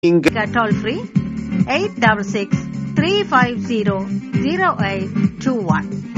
நீங்க toll free 866 350 0821.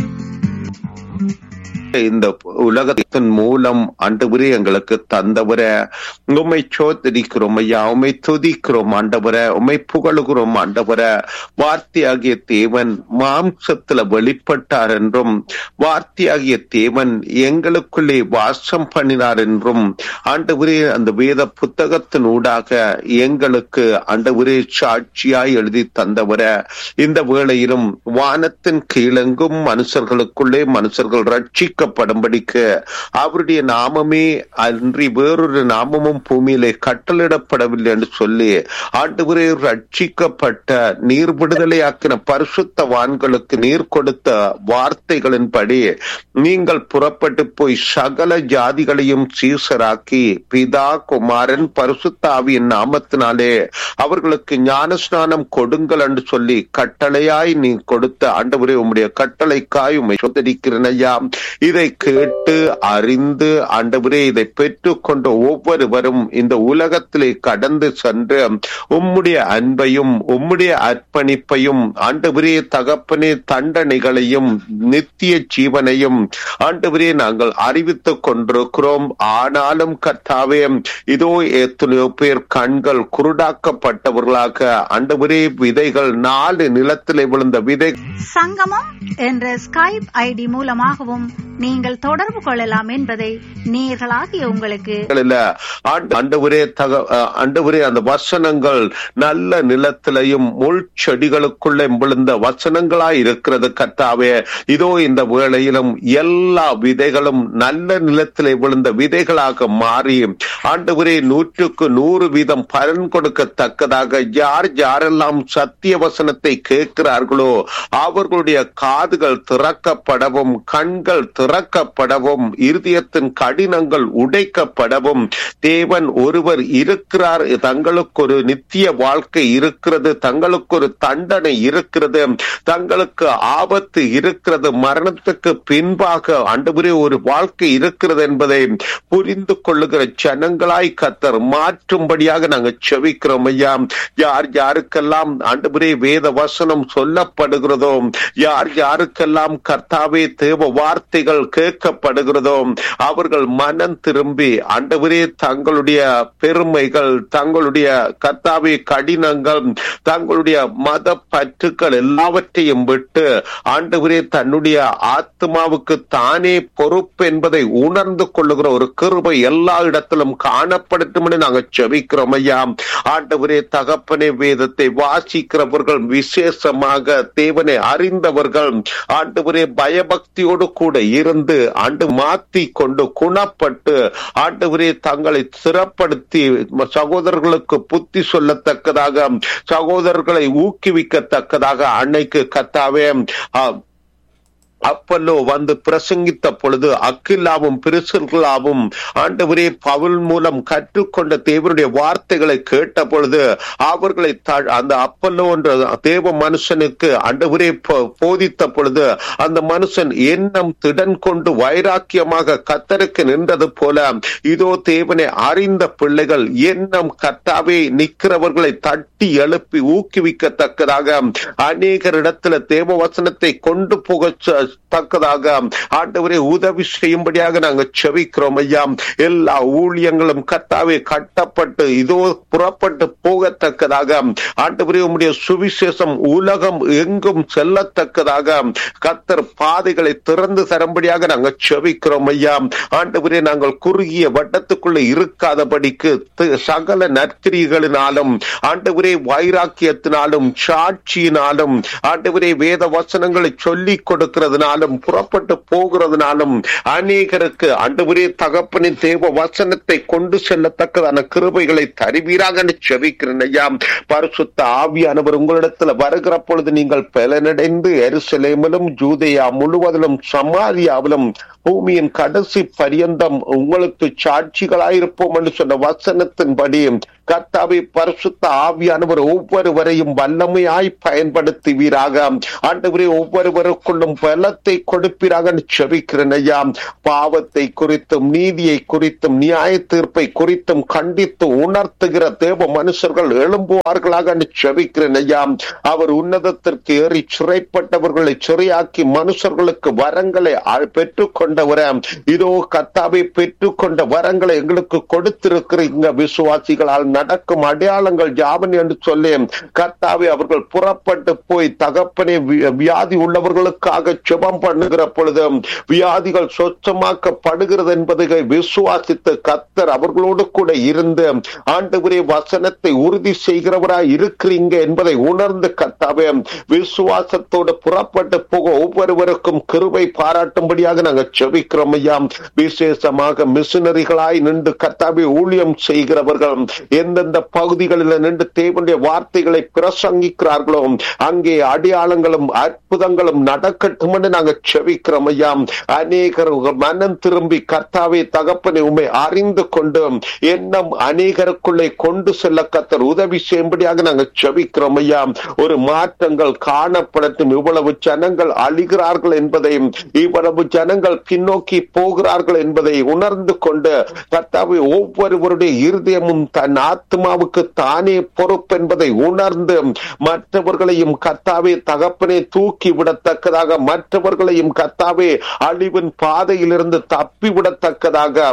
இந்த உலகத்தின் மூலம் ஆண்டவரே எங்களுக்கு தந்தவர உம்மை சோதரிக்கிறோம் ஐயா உம்மை துதிக்கிறோம் ஆண்டவர உம்மை புகழுகிறோம் ஆண்டவர வார்த்தையாகிய தேவன் மாம்சத்துல வெளிப்பட்டார் என்றும் வார்த்தையாகிய தேவன் எங்களுக்குள்ளே வாசம் பண்ணினார் என்றும் ஆண்டவரே அந்த வேத புத்தகத்தின் ஊடாக எங்களுக்கு ஆண்டவரே சாட்சியாய் எழுதி தந்தவர இந்த வேளையிலும் வானத்தின் கீழெங்கும் மனுஷர்களுக்குள்ளே மனுஷர்கள் ரட்சிக்கப்படும்படிக்கு அவருடைய நாமமே அன்றி வேறொரு நாமமும் பூமியிலே கட்டளிடப்படவில்லை என்று சொல்லி ஆண்டவரே ரட்சிக்கப்பட்ட நீர் விடுதலையாக்கின பரிசுத்தவான்களுக்கு நீர் கொடுத்த வார்த்தைகளின்படி நீங்கள் புறப்பட்டு போய் சகல ஜாதிகளையும் சீசராக்கி பிதா குமாரன் பரிசுத்தாவியின் நாமத்தினாலே அவர்களுக்கு ஞான ஸ்நானம் கொடுங்கள் என்று சொல்லி கட்டளையாய் நீ கொடுத்த ஆண்டவரே உம்முடைய கட்டளைக்காய் உம்மை சொந்தரிக்கிறேன் ஐயா இதை கேட்டு அறிந்து ஆண்டவரே இதை பெற்றுக்கொண்ட ஒவ்வொருவரும் இந்த உலகத்திலே கடந்து சென்று உம்முடைய அன்பையும் உம்முடைய அர்ப்பணிப்பையும் ஆண்டவரே தகப்பனே தண்டனைகளையும் நித்திய ஜீவனையும் ஆண்டவரே நாங்கள் அறிவித்துக் கொண்டிருக்கிறோம் ஆனாலும் கர்த்தாவே இதோ எத்தனையோ பேர் கண்கள் குருடாக்கப்பட்டவர்களாக ஆண்டவரே விதைகள் நாலு நிலத்திலே விழுந்த விதை சங்கமம் என்ற ஸ்கைப் ஐடி மூலமாகவும் நீங்கள் தொடர்பு கொள்ளலாம் என்பதை நேர்களாகிய உங்களுக்கு இல்ல ஆண்டு- ஆண்டவரே தக அஹ், ஆண்டவரே அந்த வசனங்கள் நல்ல நிலத்திலையும் முள் செடிகளுக்குள்ளே விழுந்த வசனங்களாய் இருக்கிறது கர்த்தாவே இதோ இந்த வேளையிலும் எல்லா விதைகளும் நல்ல நிலத்திலே விழுந்த விதைகளாக மாறி ஆண்டவரே நூற்றுக்கு நூறு வீதம் பலன் கொடுக்கத்தக்கதாக யார் யாரெல்லாம் சத்திய வசனத்தை கேட்கிறார்களோ அவர்களுடைய காதுகள் திறக்கப்படவும் கண்கள் திறக்கப்படவும் இருதயத்தின் கடினங்கள் உடைக்கப்படவும் தேவன் ஒருவர் இருக்கிறார் தங்களுக்கு ஒரு நித்திய வாழ்க்கை இருக்கிறது தங்களுக்கு ஒரு தண்டனை இருக்கிறது தங்களுக்கு ஆபத்து இருக்கிறது மரணத்துக்கு பின்பாக ஆண்டவரே ஒரு வாழ்க்கை இருக்கிறது என்பதை புரிந்து கொள்ளுகிற ஜனங்களாய் கத்தர் மாற்றும்படியாக நாங்கள் செவிக்கிறோம் ஐயா யார் யாருக்கெல்லாம் ஆண்டவரே வேத வசனம் சொல்லப்படுகிறதோ யார் யாருக்கெல்லாம் கர்த்தாவே தேவ வார்த்தைகள் கேட்கப்படுகிறதோ அவர்கள் மனம் திரும்பி ஆண்டவரே தங்களுடைய பெருமைகள் தங்களுடைய கர்த்தாவே கடினங்கள் தங்களுடைய மத பற்றுக்கள் எல்லாவற்றையும் விட்டு ஆண்டவரே தன்னுடைய ஆத்மாவுக்கு தானே பொறுப்பு என்பதை உணர்ந்து கொள்ளுகிற ஒரு கிருபை எல்லா இடத்திலும் காணப்படட்டும் என்று நாங்கள் செபிக்கிறோம் ஐயா ஆண்டவரே தகப்பனே வேதத்தை வாசிக்கிறவர்கள் விசேஷமாக தேவனை அறிந்தவர்கள் ஆண்டவரே பயபக்தியோடு கூட இருந்து ஆண்டு மாத்தி கொண்டு குணப்பட்டு ஆண்டவரே தங்களை சிறப்படுத்தி சகோதரர்களுக்கு புத்தி சொல்லத்தக்கதாக சகோதரர்களை ஊக்குவிக்கத்தக்கதாக அன்னைக்கு கத்தாவே ஆ, அப்பல்லோ வந்து பிரசங்கித்த பொழுது அக்கில்லாவும் பிரிசர்களாவும் ஆண்டவரே பவுல் மூலம் கற்றுக்கொண்ட தேவனுடைய வார்த்தைகளை கேட்ட பொழுது அவர்களை த- அந்த அப்பல்லோ என்ற தேவ மனுஷனுக்கு ஆண்டவரே போ- போதித்த பொழுது அந்த மனுஷன் எண்ணம் திடன் கொண்டு வைராக்கியமாக கத்தருக்கு நின்றது போல இதோ தேவனை அறிந்த பிள்ளைகள் எண்ணம் கத்தாவே நிற்கிறவர்களை தட்டி எழுப்பி ஊக்குவிக்கத்தக்கதாக அநேகரிடத்துல தேவ வசனத்தை கொண்டு போக ச- தக்கதாக ஆண்டவரே உதவி செய்யும்படியாக நாங்கள் செவிக்கிறோம் ஐயா எல்லா ஊழியங்களும் கத்தாவே கட்டப்பட்டு இதோ புறப்பட்டு போகத்தக்கதாக ஆண்டவரே உம்முடைய சுவிசேஷம் உலகம் எங்கும் செல்லத்தக்கதாக கத்தர் பாதைகளை திறந்து தரும்படியாக நாங்கள் செவிக்கிறோம் ஐயா ஆண்டவரே நாங்கள் குறுகிய வட்டத்துக்குள்ள இருக்காதபடிக்கு தி- சகல நற்கிரிகளினாலும் ஆண்டவரே வைராக்கியத்தினாலும் சாட்சியினாலும் ஆண்டவரே வேத வசனங்களை சொல்லிக் கொடுக்கிறதுனாலும் புறப்பட்டு போகிறதுனாலும் அநேகருக்கு ஆண்டவரே தகப்பனின் தேவ வசனத்தை கொண்டு செல்லத்தக்கதான கிருபைகளை தருவீராக என்று செபிக்கிறேன் ஐயா பரிசுத்த ஆவியானவர் உங்களிடத்துல வருகிற பொழுது நீங்கள் பலனடைந்து எருசலேமிலும் ஜூதேயா முழுவதிலும் சமாரியாவிலும் பூமியின் கடைசி பரியந்தம் உங்களுக்கு சாட்சிகளாயிருப்போம் என்று சொன்ன வசனத்தின்படி கர்த்தாவை பரிசுத்த ஆவியானவர் ஒவ்வொருவரையும் வல்லமையாய் பயன்படுத்துவீராக ஆண்டவரே ஒவ்வொருவருக்குள்ளும் பலத்தை கொடுப்பீராக செபிக்கிறேன் ஐயா பாவத்தை குறித்தும் நீதியை குறித்தும் நியாய தீர்ப்பை குறித்தும் கண்டித்து உணர்த்துகிற தேவ மனுஷர்கள் எழும்புவார்களாக செபிக்கிறேன் ஐயா அவர் உன்னதத்திற்கு ஏறி சிறைப்பட்டவர்களை சிறையாக்கி மனுஷர்களுக்கு வரங்களை பெற்றுக் கொண்டவர இதோ கத்தாவை பெற்றுக் கொண்ட வரங்களை எங்களுக்கு கொடுத்திருக்கிறீங்க விசுவாசிகளால் நடக்கும் அடையாளங்கள் ஜாமன் என்று சொல்லி கத்தாவை அவர்கள் புறப்பட்டு போய் தகப்பனே வியாதி உள்ளவர்களுக்காக சுபம் பண்ணுகிற பொழுது வியாதிகள் சொச்சமாக்கப்படுகிறது என்பதை விசுவாசித்து கத்தர் அவர்களோடு கூட இருந்து ஆண்டவரே வசனத்தை உறுதி செய்கிறவராய் இருக்கிறீங்க என்பதை உணர்ந்து கத்தாவே விசுவாசத்தோடு புறப்பட்டு போக ஒவ்வொருவருக்கும் கிருபை பாராட்டும்படியாக நாங்கள் செபிக்கிறோம் ஐயா விசேஷமாக மிஷினரிகளாய் நின்று கத்தாவே ஊழியம் செய்கிறவர்கள் எந்தெந்த பகுதிகளில் நின்று தேவனுடைய வார்த்தைகளை பிரசங்கிக்கிறார்களோ அங்கே அடையாளங்களும் அற்புதங்களும் நடக்கட்டும் என்று நாங்கள் செபிக்கிறோம் ஐயா அநேகர் மனம் திரும்பி கர்த்தாவே தகப்பனை உண்மை அறிந்து கொண்டு எண்ணம் அநேகருக்குள்ளே கொண்டு செல்ல கத்தர் உதவி செய்யும்படியாக நாங்கள் செபிக்கிறோம் ஐயா ஒரு மாற்றங்கள் காணப்படட்டும் இவ்வளவு ஜனங்கள் அழிகிறார்கள் என்பதையும் இவ்வளவு ஜனங்கள் பின்னோக்கி போகிறார்கள் என்பதை உணர்ந்து கொண்டு கர்த்தாவை ஒவ்வொருவருடைய இருதயமும் தன் ஆத்மாவுக்கு தானே பொறுப்பு என்பதை உணர்ந்து மற்றவர்களையும் கர்த்தாவே தகப்பனே தூக்கி விடத்தக்கதாக மற்றவர்களையும் கர்த்தாவே அழிவின் பாதையிலிருந்து தப்பி விடத்தக்கதாக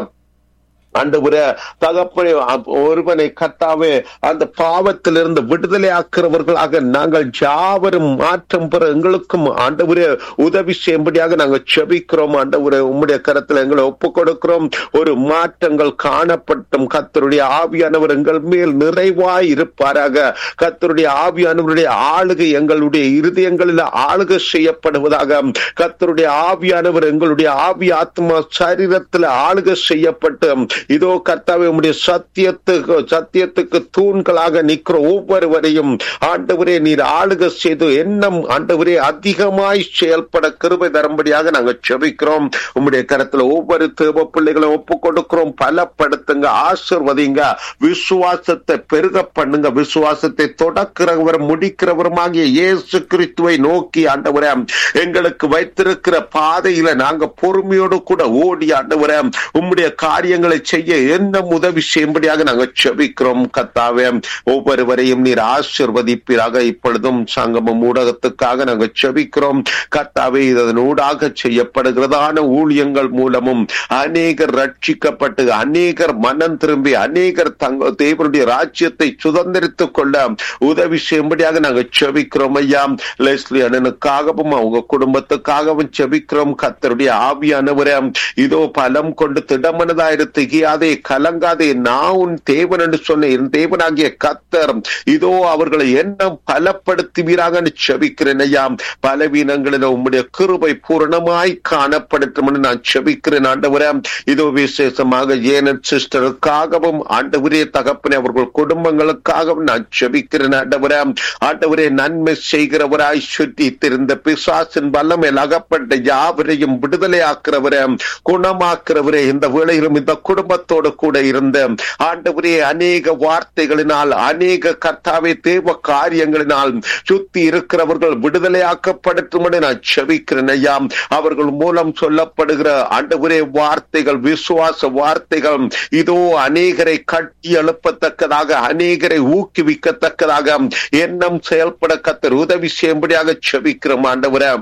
ஆண்டவர தகப்பனை ஒருவனை கத்தாவே அந்த பாவத்திலிருந்து விடுதலை ஆக்கிறவர்களாக நாங்கள் ஜாவரும் மாற்றம் பெற எங்களுக்கும் ஆண்டவரே உதவி செய்யும்படியாக நாங்கள் செபிக்கிறோம் ஆண்டவரே உம்முடைய கரத்தில் எங்களை ஒப்பு கொடுக்கிறோம் ஒரு மாற்றங்கள் காணப்பட்டும் கத்தருடைய ஆவியானவர் எங்கள் மேல் நிறைவாய் இருப்பாராக கத்தருடைய ஆவியானவருடைய ஆளுகை எங்களுடைய இருதயங்களில் ஆளுகை செய்யப்படுவதாக கத்தருடைய ஆவியானவர் எங்களுடைய ஆவி ஆத்மா சரீரத்தில் ஆளுகை செய்யப்பட்டு இதோ கர்த்தாவே உடைய சத்தியத்துக்கு சத்தியத்துக்கு தூண்களாக நிற்கிற ஒவ்வொருவரையும் ஆண்டவரே நீர் ஆளுக செய்து எண்ணம் ஆண்டவரே அதிகமாய் செயல்பட கிருபை தரும்படியாக நாங்கள் செபிக்கிறோம் உம்முடைய கரத்துல ஒவ்வொரு தேவ பிள்ளைகளும் ஒப்பு கொடுக்கிறோம் பலப்படுத்துங்க ஆசிர்வதிங்க விசுவாசத்தை பெருக பண்ணுங்க விசுவாசத்தை தொடக்கிறவர் முடிக்கிறவருமாகிய இயேசு கிறிஸ்துவை நோக்கி ஆண்டவரே எங்களுக்கு வைத்திருக்கிற பாதையில நாங்க பொறுமையோடு கூட ஓடி ஆண்டவரே உம்முடைய காரியங்களை செய்ய என்ன உதவி செய்யும்படியாக நாங்கள் செபிக்கிறோம் கத்தாவே ஒவ்வொருவரையும் நீர் ஆசிர்வதிப்பீராக இப்பொழுதும் சங்கமம் ஊடகத்துக்காக நாங்கள் செபிக்கிறோம் கத்தாவே இதன் ஊடாக செய்யப்படுகிறதான ஊழியங்கள் மூலமும் அநேகர் ரட்சிக்கப்பட்டு அநேகர் மனம் திரும்பி அநேகர் தங்க தேவனுடைய ராஜ்யத்தை சுதந்திரித்துக் கொள்ள உதவி செய்யும்படியாக நாங்கள் செபிக்கிறோம் ஐயா லெஸ்லி அண்ணனுக்காகவும் அவங்க குடும்பத்துக்காகவும் செபிக்கிறோம் கத்தருடைய ஆவியானவரே இதோ பலம் கொண்டு திடமனதாயிரு திகையாதே கலங்காதே நான் உன் தேவன் என்று சொன்ன என் தேவனாகிய கத்தர் இதோ அவர்களை எண்ணம் பலப்படுத்துவீராக செபிக்கிறேன் ஐயா பலவீனங்களில் உம்முடைய கிருபை பூரணமாய் காணப்படட்டும் என்று நான் செபிக்கிறேன் ஆண்டவரே இதோ விசேஷமாக ஏனன் சிஸ்டருக்காகவும் ஆண்டவரே தகப்பனே அவர்கள் குடும்பங்களுக்காகவும் நான் செபிக்கிறேன் ஆண்டவரே ஆண்டவரே நன்மை செய்கிறவராய் சுற்றி திருந்த பிசாசின் வல்லமையில் அகப்பட்ட யாவரையும் விடுதலை ஆக்கிறவரே குணமாக்கிறவரே இந்த வேளையிலும் இந்த குடும்பத்தோடு கூட இருந்த ஆண்டவரே அநேக வார்த்தைகளினால் அநேக கர்த்தாவே தேவ காரியங்களினால் சுத்தி இருக்கிறவர்கள் விடுதலையாக்கப்படட்டும் என்று நான் செபிக்கிறேன் ஐயா அவர்கள் மூலம் சொல்லப்படுகிற ஆண்டவரே வார்த்தைகள் விசுவாச வார்த்தைகள் இதோ அநேகரை கட்டி எழுப்பத்தக்கதாக அநேகரை ஊக்குவிக்கத்தக்கதாக எண்ணம் செயல்பட கத்தர் உதவி செய்யும்படியாக செபிக்கிறோம் ஆண்டவரே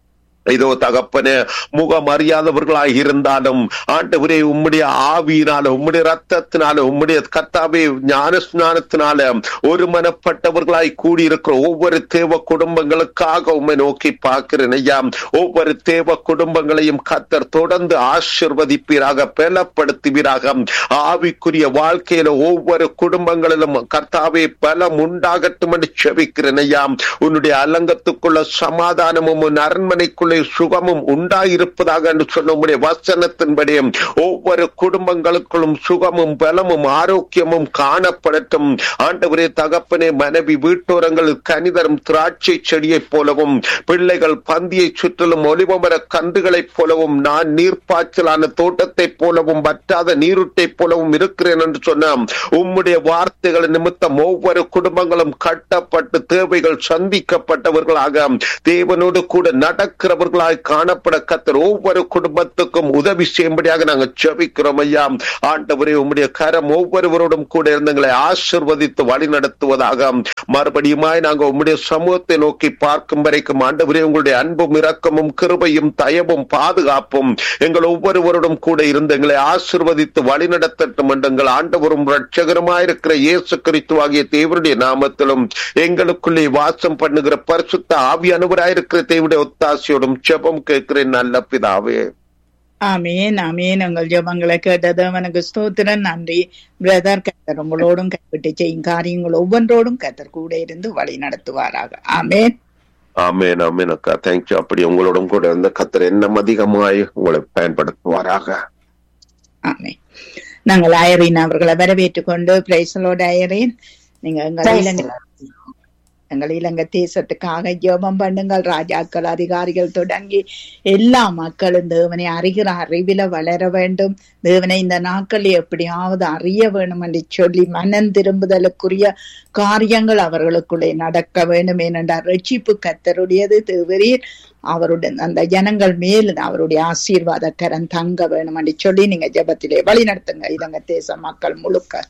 இதோ தகப்பனே முகம் அறியாதவர்களாய் இருந்தாலும் ஆண்டவரே உம்முடைய ஆவியினால உம்முடைய ரத்தத்தினால உம்முடைய கத்தாவே ஞான ஸ்நானத்தினால ஒரு மனப்பட்டவர்களாய் கூடியிருக்கிற ஒவ்வொரு தேவ குடும்பங்களுக்காக உண்மை நோக்கி பார்க்கிறேன் ஐயா ஒவ்வொரு தேவ குடும்பங்களையும் கத்தர் தொடர்ந்து ஆசிர்வதிப்பீராக பலப்படுத்துவீராக ஆவிக்குரிய வாழ்க்கையில ஒவ்வொரு குடும்பங்களிலும் கர்த்தாவே பலம் உண்டாகட்டும் என்று செபிக்கிறேன் ஐயா உன்னுடைய அலங்கத்துக்குள்ள சமாதானமும் உன் அரண்மனைக்குள்ள அவர்களுக்குள்ளே சுகமும் உண்டாயிருப்பதாக என்று சொன்ன உம்முடைய வசனத்தின்படி ஒவ்வொரு குடும்பங்களுக்குள்ளும் சுகமும் பலமும் ஆரோக்கியமும் காணப்படட்டும் ஆண்டவரே தகப்பனே மனைவி வீட்டோரங்கள் கனிதரும் திராட்சை செடியைப் போலவும் பிள்ளைகள் பந்தியை சுற்றிலும் ஒலிவமர கன்றுகளைப் போலவும் நான் நீர்ப்பாய்ச்சலான தோட்டத்தைப் போலவும் வற்றாத நீருட்டைப் போலவும் இருக்கிறேன் என்று சொன்ன உம்முடைய வார்த்தைகள் நிமித்தம் ஒவ்வொரு குடும்பங்களும் கட்டப்பட்டு தேவைகள் சந்திக்கப்பட்டவர்களாக தேவனோடு கூட நடக்கிறவர்களாய் காணப்பட கத்தர் ஒவ்வொரு குடும்பத்துக்கும் உதவி செய்யும்படியாக நாங்கள் ஜெபிக்கிறோம் ஐயா ஆண்டவரே உம்முடைய கரம் ஒவ்வொருவரோடும் கூட இருந்தங்களை ஆசிர்வதித்து வழி நடத்துவதாக மறுபடியுமாய் நாங்கள் உம்முடைய சமூகத்தை நோக்கி பார்க்கும் வரைக்கும் ஆண்டவரே உங்களுடைய அன்பும் இரக்கமும் கிருபையும் தயவும் பாதுகாப்பும் எங்கள் ஒவ்வொருவரோடும் கூட இருந்து எங்களை ஆசிர்வதித்து வழி நடத்தட்டும் என்று எங்கள் ஆண்டவரும் ரட்சகருமாயிருக்கிற இயேசு கிறிஸ்து ஆகிய தேவனுடைய நாமத்திலும் எங்களுக்குள்ளே வாசம் பண்ணுகிற பரிசுத்த ஆவியானவராயிருக்கிற தேவனுடைய ஒத்தாசையோடும் ஜெபம் கேட்கிறேன் நல்ல பிதாவே ஆமேன் ஆமேன் உங்கள் ஜெபங்களை கேட்டது அவனுக்கு ஸ்தோத்திரன் நன்றி பிரதர் கத்தர் உங்களோடும் கைவிட்டு செய்யும் காரியங்கள் ஒவ்வொன்றோடும் கத்தர் கூட இருந்து வழி நடத்துவாராக ஆமேன் ஆமேன் ஆமேன் அக்கா தேங்க்யூ அப்படி உங்களோடும் கூட இருந்த கத்தர் என்ன அதிகமாய் உங்களை பயன்படுத்துவாராக ஆமேன் நாங்கள் அயரின் அவர்களை வரவேற்றுக் கொண்டு பிரைசலோட அயரின் நீங்க எங்கள் இலங்கை எங்கள் இலங்கை தேசத்துக்காக ஜெபம் பண்ணுங்கள் ராஜாக்கள் அதிகாரிகள் தொடங்கி எல்லா மக்களும் தேவனை அறிகிற அறிவில வளர வேண்டும் தேவனை இந்த நாட்கள் எப்படியாவது அறிய வேணும் என்று சொல்லி மனம் திரும்புதலுக்குரிய காரியங்கள் அவர்களுக்குள்ளே நடக்க வேண்டும் ஏனென்றால் ரட்சிப்பு கத்தருடையது தேவரீர் அவருடைய அந்த ஜனங்கள் மேல் அவருடைய ஆசீர்வாத கரம் தங்க வேணும் என்று சொல்லி நீங்க ஜெபத்திலே வழி நடத்துங்க இலங்கை தேச மக்கள் முழுக்க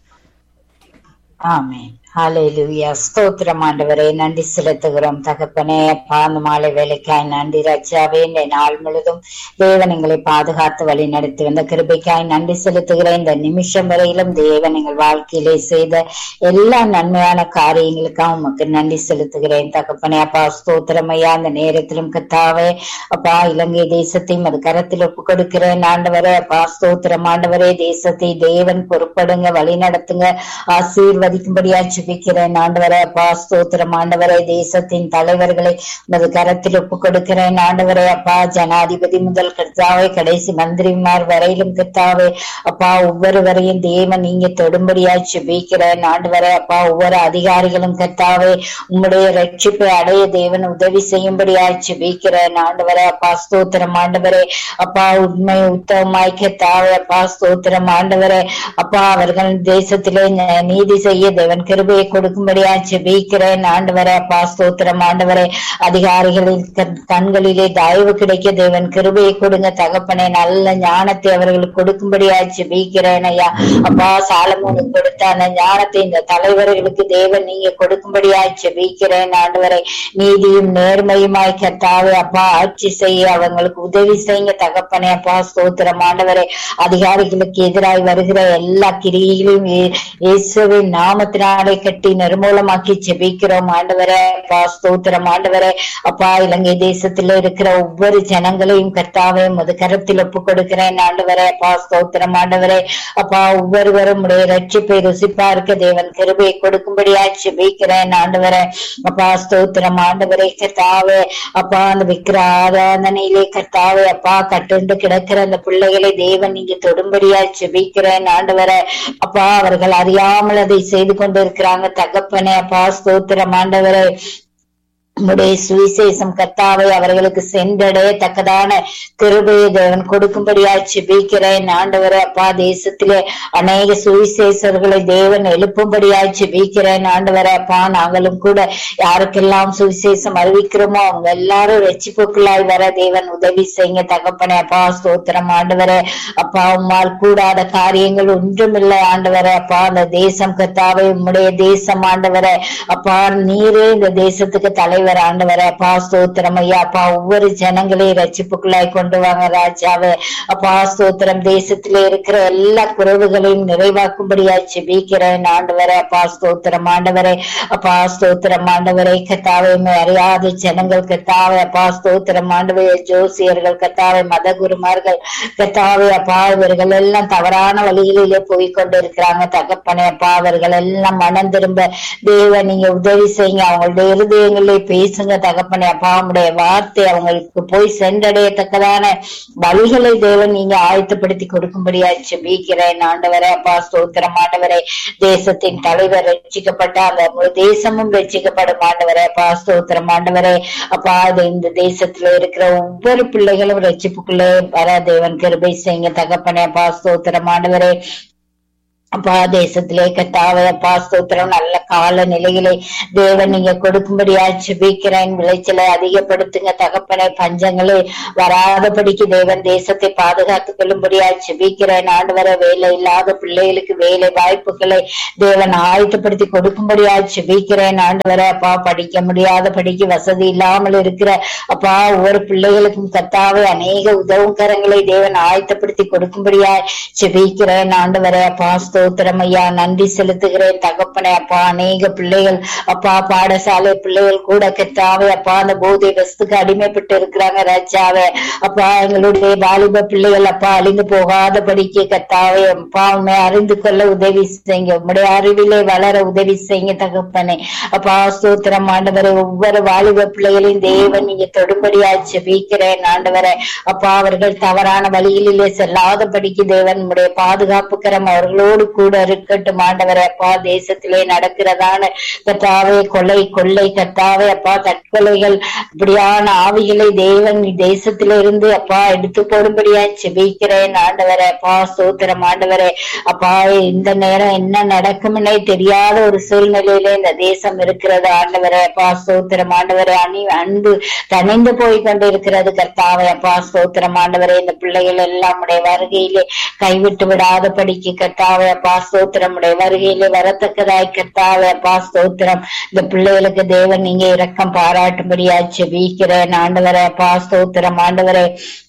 ஆமேன் ஹalleluya ஸ்தோத்திரம் ஆண்டவரே நன்றி செலுத்துகிறோம் தகப்பனே பாந்த மாலை வேலைக்காய் நன்றி ரட்சாவே இந்த நாள் முழுதும் தேவன் எங்களை பாதுகாத்து வழி நடத்தி வந்த கிருபைக்காய் நன்றி செலுத்துகிறேன் இந்த நிமிஷம் வரையிலும் தேவன் எங்கள் வாழ்க்கையிலே செய்த எல்லா நன்மையான காரியங்களுக்காக உமக்கு நன்றி செலுத்துகிறேன் தகப்பனே அப்பா ஸ்தோத்திரம் ஐயா அந்த நேரத்திலும் கத்தாவே அப்பா இலங்கை தேசத்தையும் அது கரத்தில் ஒப்பு கொடுக்கிறேன் ஆண்டவரே அப்பா ஸ்தோத்திரம் ஆண்டவரே தேசத்தை தேவன் பொறுப்படுங்க வழி நடத்துங்க ஆசீர்வதிக்கும்படியா ஜெபிக்கிறேன் ஆண்டவரே அப்பா ஸ்தோத்திரம் ஆண்டவரே தேசத்தின் தலைவர்களை உமது கரத்தில் ஒப்பு கொடுக்கிறேன் ஆண்டவரே அப்பா ஜனாதிபதி முதல் கர்த்தாவே கடைசி மந்திரிமார் வரையிலும் கர்த்தாவே அப்பா ஒவ்வொருவரையும் தேவன் நீங்க தொடும்படியா ஜெபிக்கிறேன் ஆண்டவரே அப்பா ஒவ்வொரு அதிகாரிகளும் கர்த்தாவே உம்முடைய ரட்சிப்பை அடைய தேவன் உதவி செய்யும்படியா ஜெபிக்கிறேன் ஆண்டவரே அப்பா ஸ்தோத்திரம் ஆண்டவரே அப்பா உண்மை உத்தவமாய் கர்த்தாவே அப்பா ஸ்தோத்திரம் ஆண்டவரே அப்பா அவர்கள் தேசத்திலே நீதி செய்ய தேவன் கிருபையை கொடுக்கும்படியா ஜெபிக்கிறேன் ஆண்டவரே அப்பா ஸ்தோத்திரம் ஆண்டவரே அதிகாரிகளின் கண்- கண்களிலே தயவு கிடைக்க தேவன் கிருபையை கொடுங்க தகப்பனே நல்ல ஞானத்தை அவர்களுக்கு கொடுக்கும்படியா ஜெபிக்கிறேன் ஐயா அப்பா சாலமோனுக்கு கொடுத்த அந்த ஞானத்தை இந்த தலைவர்களுக்கு தேவன் நீங்க கொடுக்கும்படியா ஜெபிக்கிறேன் ஆண்டவரை நீதியும் நேர்மையுமாய் கத்தாவே அப்பா ஆட்சி செய்ய அவங்களுக்கு உதவி செய்யுங்க தகப்பனே அப்பா ஸ்தோத்திரம் ஆண்டவரே அதிகாரிகளுக்கு எதிராய் வருகிற எல்லா கிரியைகளையும் இயே- இயேசுவின் நாமத்தினாலே கட்டி நிர்மூலமாக்கி ஜெபிக்கிறோம் ஆண்டவரே அப்பா ஸ்தோத்திரம் ஆண்டவரே அப்பா இலங்கை தேசத்துல இருக்கிற ஒவ்வொரு ஜனங்களையும் கர்த்தாவே முது கரத்தில் ஒப்பு கொடுக்கிறேன் ஆண்டவரே அப்பா ஸ்தோத்திரம் ஆண்டவரே அப்பா ஒவ்வொருவரும் உடைய ரட்சிப்பை ருசிப்பா இருக்க தேவன் கிருபையை கொடுக்கும்படியா ஜெபிக்கிறேன் ஆண்டவரே அப்பா ஸ்தோத்திரம் ஆண்டவரே கர்த்தாவே அப்பா அந்த விக்கிர ஆராதனையிலே கர்த்தாவே அப்பா கட்டுண்டு கிடக்கிற அந்த பிள்ளைகளை தேவன் நீங்க தொடும்படியா ஜெபிக்கிறேன் ஆண்டவரே அப்பா அவர்கள் அறியாமல் அதை செய்து கொண்டிருக்கிறாங்க தகப்பனே அப்பா ஸ்தோத்திரம் ஆண்டவரே உம்முடைய சுவிசேஷம் கத்தாவை அவர்களுக்கு சென்றடையத்தக்கதான கிருபையை தேவன் கொடுக்கும்படியா ஜெபிக்கிறேன் ஆண்டவரே அப்பா தேசத்திலே அநேக சுவிசேஷர்களை தேவன் எழுப்பும்படியா ஜெபிக்கிறேன் ஆண்டவரே அப்பா நாங்களும் கூட யாருக்கெல்லாம் சுவிசேஷம் அறிவிக்கிறோமோ அவங்க எல்லாரும் ரட்சிப்புக்குள்ளாய் வர தேவன் உதவி செய்யுங்க தகப்பனே அப்பா ஸ்தோத்திரம் ஆண்டவரே அப்பா உம்மால் கூடாத காரியங்கள் ஒன்றுமில்லை ஆண்டவரே அப்பா அந்த தேசம் கத்தாவை உம்முடைய தேசம் ஆண்டவரே அப்பா நீரே இந்த தேசத்துக்கு தலைவர் ஆண்டவரே அப்பா ஸ்தோத்திரம் ஐயா அப்பா ஒவ்வொரு ஜனங்களையும் ரட்சிப்புக்குள்ளாய் கொண்டு வாங்க ராஜாவே அப்பா ஸ்தோத்திரம் தேசத்திலே இருக்கிற எல்லா குறைவுகளையும் நிறைவாக்கும்படியா ஜெபிக்கிறேன் ஆண்டவரே அப்பா ஸ்தோத்திரம் ஆண்டவரே அப்பா ஸ்தோத்திரம் ஆண்டவரே கத்தாவை அறியாத ஜனங்கள் கத்தாவை அப்பா ஸ்தோத்திரம் ஆண்டவரே ஜோசியர்கள் கத்தாவை மத குருமார்கள் கத்தாவை அப்பா இவர்கள் எல்லாம் தவறான வழிகளிலே போய் கொண்டு இருக்கிறாங்க தகப்பனே அப்பா அவர்கள் எல்லாம் மனம் திரும்ப தேவ நீங்க உதவி செய்யுங்க அவங்களுடைய இருதயங்களிலே பேசுங்க தகப்பனே அப்பா உடைய வார்த்தை அவங்களுக்கு போய் சென்றடையத்தக்கதான வழிகளை தேவன் நீங்க ஆயத்தப்படுத்தி கொடுக்கும்படியா செபிக்கிறேன் ஆண்டவரே அப்பா ஸ்தோத்திரம் ஆண்டவரே தேசத்தின் தலைவர் ரட்சிக்கப்பட்ட அந்த முழு தேசமும் ரட்சிக்கப்படும் ஆண்டவரே அப்பா ஸ்தோத்திரம் ஆண்டவரே அப்பா அது இந்த தேசத்துல இருக்கிற ஒவ்வொரு பிள்ளைகளும் ரட்சிப்புக்குள்ளே வர தேவன் கிருபை செய்யுங்க தகப்பனே அப்பா ஸ்தோத்திரம் ஆண்டவரே அப்பா தேசத்திலே கத்தாவே அப்பா ஸ்தோத்திரம் நல்ல கால நிலையிலே தேவன் நீங்க கொடுக்கும்படியா ஜெபிக்கிறேன் விளைச்சலை அதிகப்படுத்துங்க தகப்பனை பஞ்சங்களே வராதபடிக்கு தேவன் தேசத்தை பாதுகாத்துக் கொள்ளும்படியா ஜெபிக்கிறேன் ஆண்டவர வேலை இல்லாத பிள்ளைகளுக்கு வேலை வாய்ப்புகளை தேவன் ஆயத்தப்படுத்தி கொடுக்கும்படியா ஜெபிக்கிறேன் ஆண்டவர அப்பா படிக்க முடியாத படிக்க வசதி இல்லாமல் இருக்கிற அப்பா ஒவ்வொரு பிள்ளைகளுக்கும் கத்தாவே அநேக உதவும் கரங்களை தேவன் ஆயத்தப்படுத்தி கொடுக்கும்படியா ஜெபிக்கிறேன் ஆண்டவரே அப்பா ஸ்தோத்திரம் ஐயா நன்றி செலுத்துகிறேன் தகப்பனே அப்பா அநேக பிள்ளைகள் அப்பா பாடசாலை பிள்ளைகள் கூட கத்தாவே அப்பா அந்த போதை வஸ்துக்கு அடிமைப்பட்டு இருக்கிறாங்க ராஜாவே அப்பா எங்களுடைய வாலிப பிள்ளைகள் அப்பா அழிந்து போகாத படிக்க கத்தாவே அப்பா உண்மை அறிந்து கொள்ள உதவி செய்யுங்க உங்களுடைய அறிவிலே வளர உதவி செய்யுங்க தகப்பனே அப்பா ஸ்தோத்திரம் ஆண்டவரை ஒவ்வொரு வாலிப பிள்ளைகளையும் தேவன் நீங்க தொடும்படியா ஜெபிக்கிறேன் ஆண்டவரை அப்பா அவர்கள் தவறான வழியிலே செல்லாத படிக்கு தேவன் உடைய பாதுகாப்பு கரம் அவர்களோடு கூட இருக்கட்டும் ஆண்டவரே அப்பா தேசத்திலே நடக்கிறதான கத்தாவே கொலை கொள்ளை கத்தாவே அப்பா தற்கொலைகள் இப்படியான ஆவிகளை தேவன் தேசத்தில இருந்து அப்பா எடுத்து போடும்படியா செபிக்கிறேன் ஆண்டவரே அப்பா ஸ்தோத்திரம் ஆண்டவரே அப்பா இந்த நேரம் என்ன நடக்கும்னே தெரியாத ஒரு சூழ்நிலையில இந்த தேசம் இருக்கிறது ஆண்டவரே அப்பா ஸ்தோத்திரம் ஆண்டவரே அணி அன்பு தணிந்து போய் கொண்டு இருக்கிறது கர்த்தாவே அப்பா ஸ்தோத்திரம் ஆண்டவரே இந்த பிள்ளைகள் எல்லாம் உடைய வருகையிலே கைவிட்டு விடாத படிக்கு கர்த்தாவே அப்பா ஸ்தோத்திரம் உடைய வருகையிலே வரத்தக்கதாய் கர்த்தாவே அப்பா ஸ்தோத்திரம் இந்த பிள்ளைகளுக்கு தேவன் நீங்க இரக்கம் பாராட்டும்படியா செபிக்கிறேன் ஆண்டவரே அப்பா ஸ்தோத்திரம் ஆண்டவரே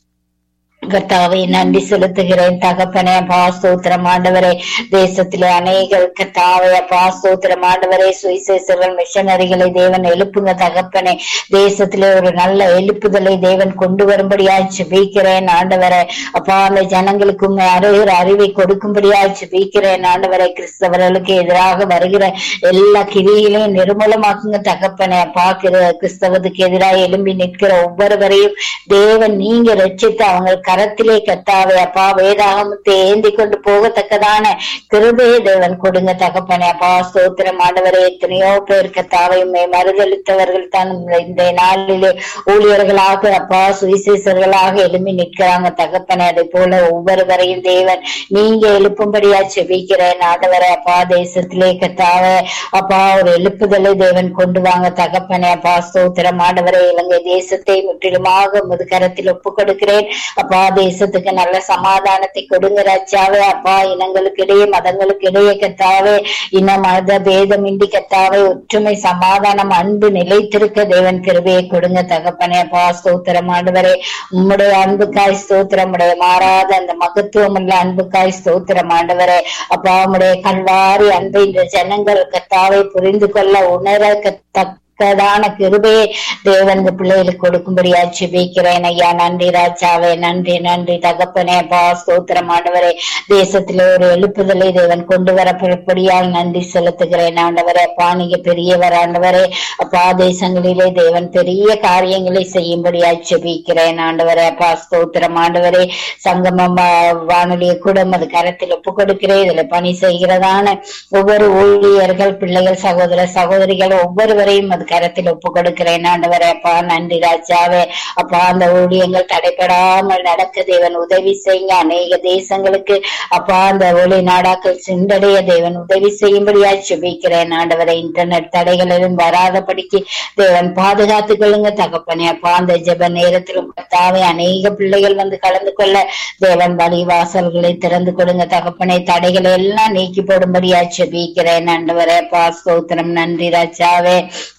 கர்த்தாவை நன்றி செலுத்துகிறேன் தகப்பனே அப்பா ஸ்தோத்திரம் ஆண்டவரே தேசத்திலே அநேக கர்த்தாவை அப்பா ஸ்தோத்திரம் ஆண்டவரே சுவிசேஷர்கள் மிஷனரிகளை தேவன் எழுப்புங்க தகப்பனே தேசத்திலே ஒரு நல்ல எழுப்புதலை தேவன் கொண்டு வரும்படியாய் ஜெபிக்கிறேன் ஆண்டவரே அப்பா அந்த ஜனங்களுக்கு உண்மை அறிகிற அறிவை கொடுக்கும்படியாய் ஜெபிக்கிறேன் ஆண்டவரே கிறிஸ்தவர்களுக்கு எதிராக வருகிற எல்லா கிரியிலையும் நிர்மூலமாக்குங்க தகப்பனே அப்பா கிரு- கிறிஸ்தவத்துக்கு எதிராக எழும்பி நிற்கிற ஒவ்வொருவரையும் தேவன் நீங்க ரட்சித்து அவங்க கரத்திலே கத்தாவே அப்பா வேதாகமத்தை ஏந்தி கொண்டு போகத்தக்கதான கிருபையை தேவன் கொடுங்க தகப்பனே அப்பா ஸ்தோத்திரம் ஆண்டவரே எத்தனையோ பேர் கத்தாவை உம்மை மறுதளித்தவர்கள் தான் இந்த நாளிலே ஊழியர்களாக அப்பா சுவிசேஷர்களாக எழும்பி நிற்கிறாங்க தகப்பனே அதே போல ஒவ்வொருவரையும் தேவன் நீங்க எழுப்பும்படியா செபிக்கிறேன் ஆண்டவரே அப்பா தேசத்திலே கத்தாவே அப்பா ஒரு எழுப்புதலை தேவன் கொண்டு வாங்க தகப்பனே அப்பா ஸ்தோத்திரம் ஆண்டவரே இலங்கை தேசத்தை முற்றிலுமாக முதுகரத்தில் ஒப்பு கொடுக்கிறேன் அப்பா தேசத்துக்கு நல்ல சமாதானத்தை கொடுங்க ராஜாவே அப்பா இனங்களுக்கு இடையே மதங்களுக்கு இடையே கத்தாவே இன மத பேதமின்றி கத்தாவே ஒற்றுமை சமாதானம் அன்பு நிலைத்திருக்க தேவன் கிருபையை கொடுங்க தகப்பனே அப்பா ஸ்தோத்திரம் ஆண்டவரே உம்முடைய அன்புக்காய் ஸ்தோத்திரம் உடைய மாறாத அந்த மகத்துவம் உள்ள அன்புக்காய் ஸ்தோத்திரம் ஆண்டவரே அப்பா உம்முடைய கல்வாரி அன்பை இந்த ஜனங்கள் கத்தாவை புரிந்து கொள்ள உணர கத்த தக்கதான கிருபையை தேவன் இந்த பிள்ளைகளுக்கு கொடுக்கும்படியா ஜெபிக்கிறேன் ஐயா நன்றி ராஜாவே நன்றி நன்றி தகப்பனே அப்பா ஸ்தோத்திரம் ஆண்டவரே தேசத்திலே ஒரு எழுப்புதலை தேவன் கொண்டு வரப்படியால் நன்றி செலுத்துகிறேன் ஆண்டவரே அப்பா நீங்க பெரியவர் ஆண்டவரே அப்பா தேசங்களிலே தேவன் பெரிய காரியங்களை செய்யும்படியா ஜெபிக்கிறேன் ஆண்டவரே அப்பா ஸ்தோத்திரம் ஆண்டவரே சங்கமம் ஆ, வானொலியை கூட அது கரத்தில் ஒப்பு கொடுக்கிறேன் இதுல பணி செய்கிறதான ஒவ்வொரு ஊழியர்கள் பிள்ளைகள் சகோதர சகோதரிகள் ஒவ்வொருவரையும் அது கரத்தில் ஒப்பு கொடுக்கிறேன் ஆண்டவரே அப்பா நன்றி ராஜாவே அப்பா அந்த ஊழியங்கள் தடைபடாமல் நடக்க தேவன் உதவி செய்யுங்க அநேக தேசங்களுக்கு அப்பா அந்த ஒளி நாடாக்கள் சிந்தடைய தேவன் உதவி செய்யும்படியா சுபிக்கிறேன் ஆண்டவரை இன்டர்நெட் தடைகள் எதுவும் வராதபடிக்கு தேவன் பாதுகாத்துக் கொள்ளுங்க தகப்பனே அப்பா அந்த ஜெப நேரத்திலும் கர்த்தாவே அநேக பிள்ளைகள் வந்து கலந்து கொள்ள தேவன் வழி வாசல்களை திறந்து கொடுங்க தகப்பனே தடைகளை எல்லாம் நீக்கி போடும்படியா செபிக்கிறேன் ஆண்டவரே அப்பா ஸ்தோத்திரம் நன்றி ராஜாவே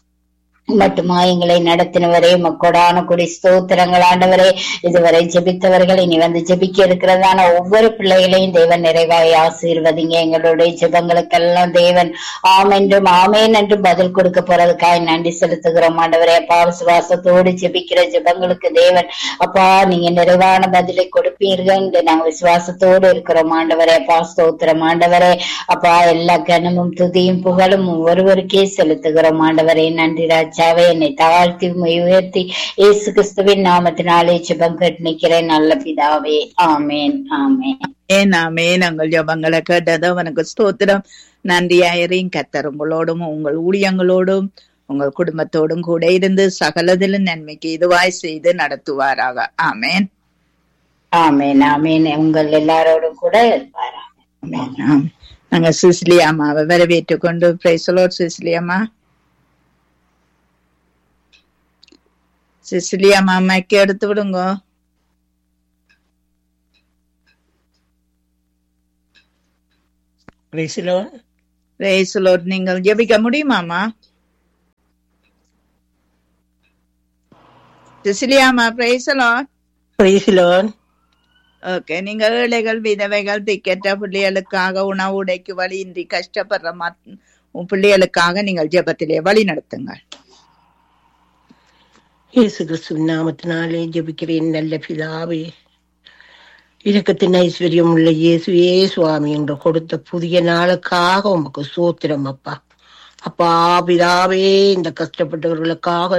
மட்டுமா எங்களை நடத்தினவரே மக்கோடான குடி ஸ்தோத்திரங்கள் ஆண்டவரே இதுவரை ஜெபித்தவர்கள் இனி வந்து ஜெபிக்க இருக்கிறதான ஒவ்வொரு பிள்ளைகளையும் தேவன் நிறைவாய் ஆசீர்வதிங்க எங்களுடைய ஜெபங்களுக்கெல்லாம் தேவன் ஆம் என்றும் ஆமேன் என்றும் பதில் கொடுக்க போறதுக்காக நன்றி செலுத்துகிறோம் ஆண்டவரே அப்பா விசுவாசத்தோடு ஜெபிக்கிற ஜெபங்களுக்கு தேவன் அப்பா நீங்க நிறைவான பதிலை கொடுப்பீர்கள் என்று நாங்க விசுவாசத்தோடு இருக்கிறோம் ஆண்டவரே அப்பா ஸ்தோத்திரம் ஆண்டவரே அப்பா எல்லா கனமும் துதியும் புகழும் ஒருவருக்கே செலுத்துகிறோம் ஆண்டவரே நன்றி ராஜா ராஜாவே என்னை தாழ்த்தி உம்மை உயர்த்தி இயேசு கிறிஸ்துவின் நாமத்தினாலே ஜெபம் கேட்டு நிக்கிறேன் நல்ல பிதாவே ஆமேன் ஆமேன் ஏன் ஆமென் நாங்கள் ஜபங்களை கேட்டது அவனுக்கு ஸ்தோத்திரம் நன்றியாயிரையும் கத்தர் உங்களோடும் உங்கள் ஊழியங்களோடும் உங்கள் குடும்பத்தோடும் கூட இருந்து சகலதிலும் நன்மைக்கு இதுவாய் செய்து நடத்துவாராக ஆமென் ஆமேன் ஆமேன் உங்கள் எல்லாரோடும் கூட இருப்பார் ஆமென். ஆம். நாங்க சிசிலி அம்மாவை வரவேற்றுக் கொண்டு பிரைசலோர் சிசிலி அம்மா சிசிலி அம்மா அம்மாக்கு எடுத்து விடுங்க Praise the Lord. பிரைசலோர் நீங்கள் ஜெபிக்க முடியுமாமா சிசிலி அம்மா praise the lord Praise the Lord. Okay நீங்க ஏழைகள் விதவைகள் திக்கெட்ட பிள்ளைகளுக்காக உணவு உடைக்கு வழியின்றி கஷ்டப்படுற மத்- உன் பிள்ளைகளுக்காக நீங்கள் ஜெபத்திலே வழி நடத்துங்கள் இயேசு கிறிஸ்துவின் நாமத்தினாலே ஜெபிக்கிறேன் நல்ல பிதாவே இரக்கத்தின் ஐஸ்வர்யம் உள்ள இயேசுவே சுவாமி என்று கொடுத்த புதிய நாளுக்காக உமக்கு சோத்திரம் அப்பா அப்பா பிதாவே இந்த கஷ்டப்பட்டவர்களுக்காக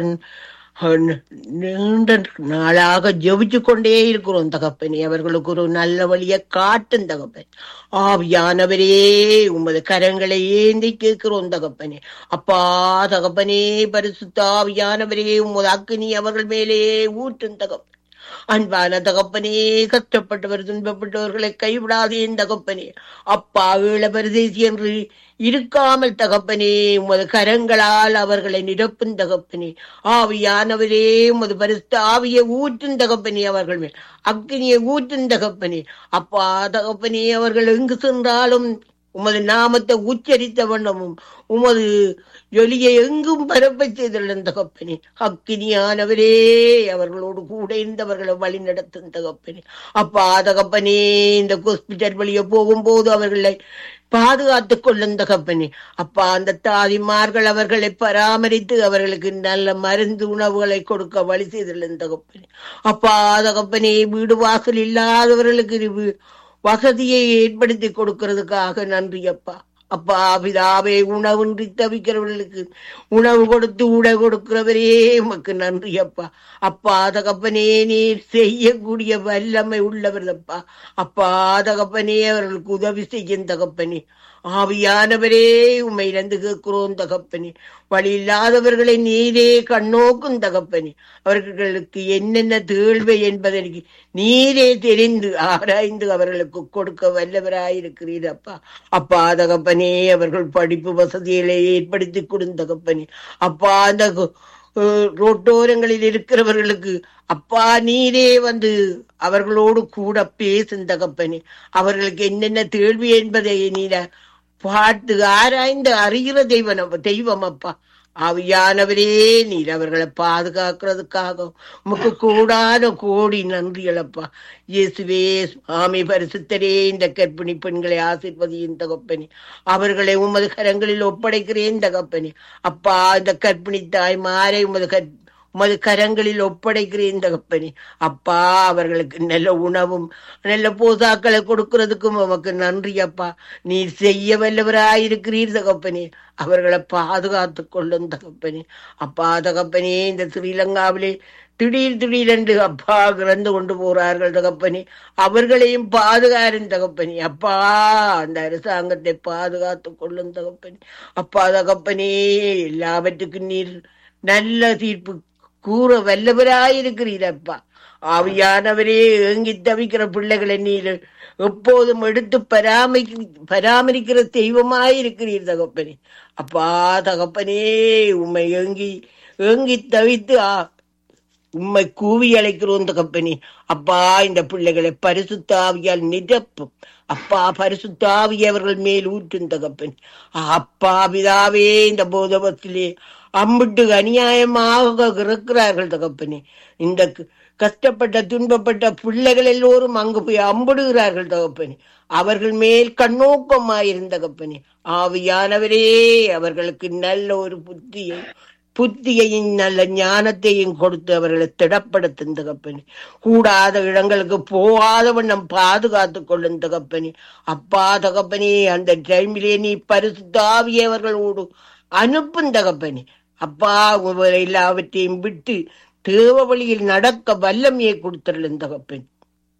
ந- நீண்ட நாளாக ஜெபிச்சு கொண்டே இருக்கிறோம் தகப்பனே அவர்களுக்கு ஒரு நல்ல வழியை காட்டும் தகப்பன் ஆவியானவரே உமது கரங்களை ஏந்தி கேட்கிறோம் தகப்பனே அப்பா தகப்பனே பரிசுத்த ஆவியானவரே உமது அக்கினி அவர்கள் மேலே ஊற்றும் தகப்பன் அன்பான தகப்பனே கஷ்டப்பட்டவர் துன்பப்பட்டவர்களை கைவிடாதேன் தகப்பனே அப்பா ஈழ பரதேசி என்று இருக்காமல் தகப்பனே உமது கரங்களால் அவர்களை நிரப்பும் தகப்பனே ஆவியானவரே உமது பரிசுத்த ஆவியை ஊற்றும் தகப்பனே அவர்கள் மேல் அக்னியை ஊற்றும் தகப்பனே அப்பா தகப்பனே அவர்கள் எங்கு சென்றாலும் உமது நாமத்தை உச்சரித்த வண்ணமும் உமது ஜொலியை எங்கும் பரப்ப செய்துள்ள தகப்பனே அக்கினியானவரே அவர்களோடு கூட இருந்தவர்களை வழி நடத்தும் தகப்பனே அப்பா தகப்பனே இந்த ஹாஸ்பிட்டல் வழியே போகும்போது அவர்களை பாதுகாத்துக் கொள்ளும் தகப்பனே அப்பா அந்த தாதிமார்கள் அவர்களை பராமரித்து அவர்களுக்கு நல்ல மருந்து உணவுகளை கொடுக்க வழி செய்துள்ள தகப்பனே அப்பா தகப்பனே வீடு வாசல் இல்லாதவர்களுக்கு இது வீ- வசதியை ஏற்படுத்தி கொடுக்கிறதுக்காக நன்றி அப்பா அப்பா பிதாவே உணவின்றி தவிக்கிறவர்களுக்கு உணவு கொடுத்து உடை கொடுக்கிறவரே உமக்கு நன்றி அப்பா அப்பா தகப்பனே நீர் செய்யக்கூடிய வல்லமை உள்ளவர் அப்பா அப்பா தகப்பனே அவர்களுக்கு உதவி செய்யும் தகப்பனே ஆவியானவரே உம்மை இழந்து கேட்கிறோம் தகப்பனே வழி இல்லாதவர்களை நீரே கண்ணோக்கும் தகப்பனே அவர்களுக்கு என்னென்ன தேழ்வை என்பதை நீரே தெரிந்து ஆராய்ந்து அவர்களுக்கு கொடுக்க வல்லவராயிருக்கிறீர் அப்பா அப்பா தகப்பனே அவர்கள் படிப்பு வசதிகளை ஏற்படுத்தி கொடுந்த தகப்பனே அப்பா அந்த கு- அஹ் ரோட்டோரங்களில் இருக்கிறவர்களுக்கு அப்பா நீரே வந்து அவர்களோடு கூட பேசும் தகப்பனே அவர்களுக்கு என்னென்ன தேழ்வி என்பதை நீர பார்த்து ஆராய்ந்து அறிகிற தெய்வம் தெய்வம் அப்பா ஆவியானவரே நீர் அவர்களை பாதுகாக்கிறதுக்காக உமக்கு கூடான கோடி நன்றிகள் அப்பா இயேசுவே சுவாமி பரிசுத்தரே இந்த கர்ப்பிணி பெண்களை ஆசிர்வதியின் தகப்பனே அவர்களை உமது கரங்களில் ஒப்படைக்கிறேன் தகப்பனே அப்பா இந்த கர்ப்பிணி தாய்மாரை உமது கற் உமது கரங்களில் ஒப்படைக்கிறேன் தகப்பனே அப்பா அவர்களுக்கு நல்ல உணவும் நல்ல போசாக்களை கொடுக்கிறதுக்கும் உமக்கு நன்றி அப்பா நீர் செய்ய வல்லவராயிருக்கிறீர் தகப்பனே அவர்களை பாதுகாத்து கொள்ளும் தகப்பனே அப்பா தகப்பனே இந்த ஸ்ரீலங்காவிலே திடீர் திடீரென்று அப்பா இறந்து கொண்டு போறார்கள் தகப்பனே அவர்களையும் பாதுகாரின் தகப்பனே அப்பா அந்த அரசாங்கத்தை பாதுகாத்து கொள்ளும் தகப்பனே அப்பா தகப்பனே எல்லாவற்றுக்கும் நீர் நல்ல தீர்ப்பு கூற வல்லவராயிருக்கிறீர் அப்பா ஆவியானவரே ஏங்கி தவிக்கிற பிள்ளைகளை நீர் எப்போதும் எடுத்து பராமரி பராமரிக்கிற தெய்வமாயிருக்கிறீர் தகப்பனே அப்பா தகப்பனே உம்மை ஏங்கி ஏங்கி தவித்து ஆ உம்மை கூவி அழைக்கிறோம் தகப்பனே அப்பா இந்த பிள்ளைகளை பரிசுத்தாவியால் நிரப்பும் அப்பா பரிசுத்தாவி அவர்கள் மேல் ஊற்றும் தகப்பன் அப்பா பிதாவே இந்த போதவத்திலே அம்பிட்டு அநியாயமாக இருக்கிறார்கள் தகப்பனே இந்த க- கஷ்டப்பட்ட துன்பப்பட்ட பிள்ளைகள் எல்லோரும் அங்கு போய் அம்பிடுகிறார்கள் தகப்பனே அவர்கள் மேல் கண்ணோக்கமாயிருந்த தகப்பனே ஆவியானவரே அவர்களுக்கு நல்ல ஒரு புத்தியை புத்தியையும் நல்ல ஞானத்தையும் கொடுத்து அவர்களை திடப்படுத்தும் தகப்பனே கூடாத இடங்களுக்கு போகாத வண்ணம் பாதுகாத்து கொள்ளும் தகப்பனே அப்பா தகப்பனே அந்த டைமிலே நீ பரிசுத்தாவியவர்களோடு அனுப்பும் தகப்பனே அப்பா ஒவ்வொரு எல்லாவற்றையும் விட்டு தேவ வழியில் நடக்க வல்லமையை கொடுத்துருள் தகப்பன்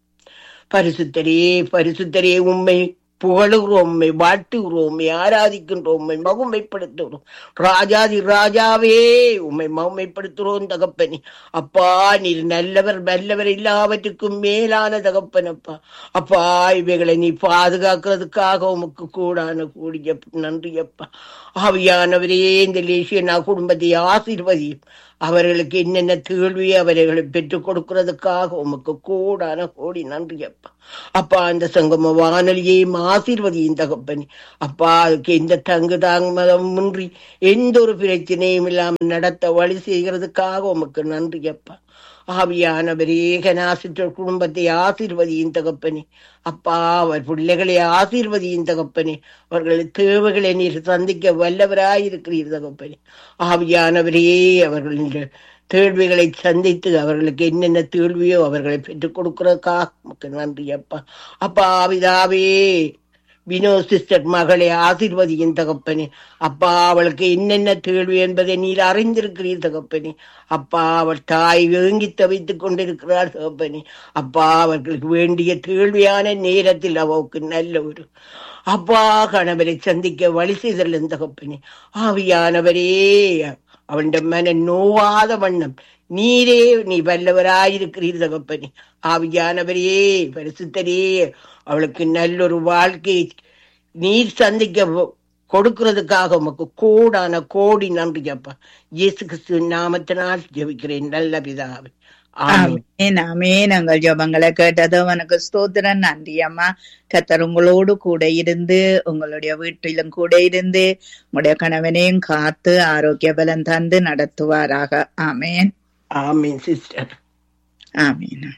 பரிசுத்தரே பரிசுத்தரே உண்மை புகழுகிறோம் உம்மை வாழ்த்துகிறோம் உம்மை ஆராதிக்கின்றோம் உம்மை மகுமைப்படுத்துகிறோம் ராஜாதி ராஜாவே உம்மை மகுமைப்படுத்துகிறோம் தகப்பனே அப்பா நீர் நல்லவர் வல்லவர் எல்லாவற்றுக்கும் மேலான தகப்பன் அப்பா அப்பா இவைகளை நீ பாதுகாக்கிறதுக்காக உமக்கு கூடான கூடிய நன்றி அப்பா ஆவியானவரே இந்த லேசியனா குடும்பத்தை ஆசீர்வதியும் அவர்களுக்கு என்னென்ன கேள்வி அவர்களை பெற்றுக் கொடுக்கிறதுக்காக உமக்கு கூடான கோடி நன்றி அப்பா அப்பா அந்த சங்கம வானொலியையும் ஆசீர்வதியும் தகப்பனி அப்பா அதுக்கு எந்த தங்கு தாமதமின்றி எந்த ஒரு பிரச்சனையும் இல்லாமல் நடத்த வழி செய்கிறதுக்காக உமக்கு நன்றி அப்பா ஆவியானவரே கனாசிற்ற குடும்பத்தை ஆசீர்வதியும் தகப்பனே அப்பா அவர் பிள்ளைகளை ஆசீர்வதியும் தகப்பனே அவர்கள் தேவைகளை நீர் சந்திக்க வல்லவராயிருக்கிறீர் தகப்பனே ஆவியானவரே அவர்களின் தேள்விகளை சந்தித்து அவர்களுக்கு என்னென்ன தேள்வியோ அவர்களை பெற்றுக் கொடுக்கிறதுக்காக உமக்கு நன்றி அப்பா அப்பா ஆவிதாவே வினோ சிஸ்டர் மகளை ஆசீர்வதியின் தகப்பனே அப்பா அவளுக்கு என்னென்ன தேழ்வு என்பதை நீர் அறிந்திருக்கிறீர் தகப்பனே அப்பா அவள் தாய் ஏங்கி தவித்துக் கொண்டிருக்கிறார் தகப்பனே அப்பா அவர்களுக்கு வேண்டிய தேழ்வியான நேரத்தில் அவளுக்கு நல்ல ஒரு அப்பா கணவரை சந்திக்க வழி செய்தல் தகப்பனே ஆவியானவரே அவனுடைய மன நோவாத வண்ணம் நீரே நீ வல்லவராயிருக்கிறீர் தகப்பனே ஆவியானவரே பரிசுத்தரே அவளுக்கு நல்லொரு வாழ்க்கை நீர் சந்திக்க வ- கொடுக்கிறதுக்காக உமக்கு கோடான கோடி நன்றி அப்பா இயேசு கிறிஸ்து நாமத்தினால் ஜெபிக்கிறேன் நல்ல பிதாவே ஆமென் ஆமென் ஆமென் உங்கள் ஜெபங்களை கேட்டது உனக்கு ஸ்தோத்திரம் நன்றி அம்மா கத்தர் உங்களோடு கூட இருந்து உங்களுடைய வீட்டிலும் கூட இருந்து உங்களுடைய கணவனையும் காத்து ஆரோக்கிய பலம் தந்து நடத்துவாராக ஆமென் ஆமென் சிஸ்டர் ஆமென்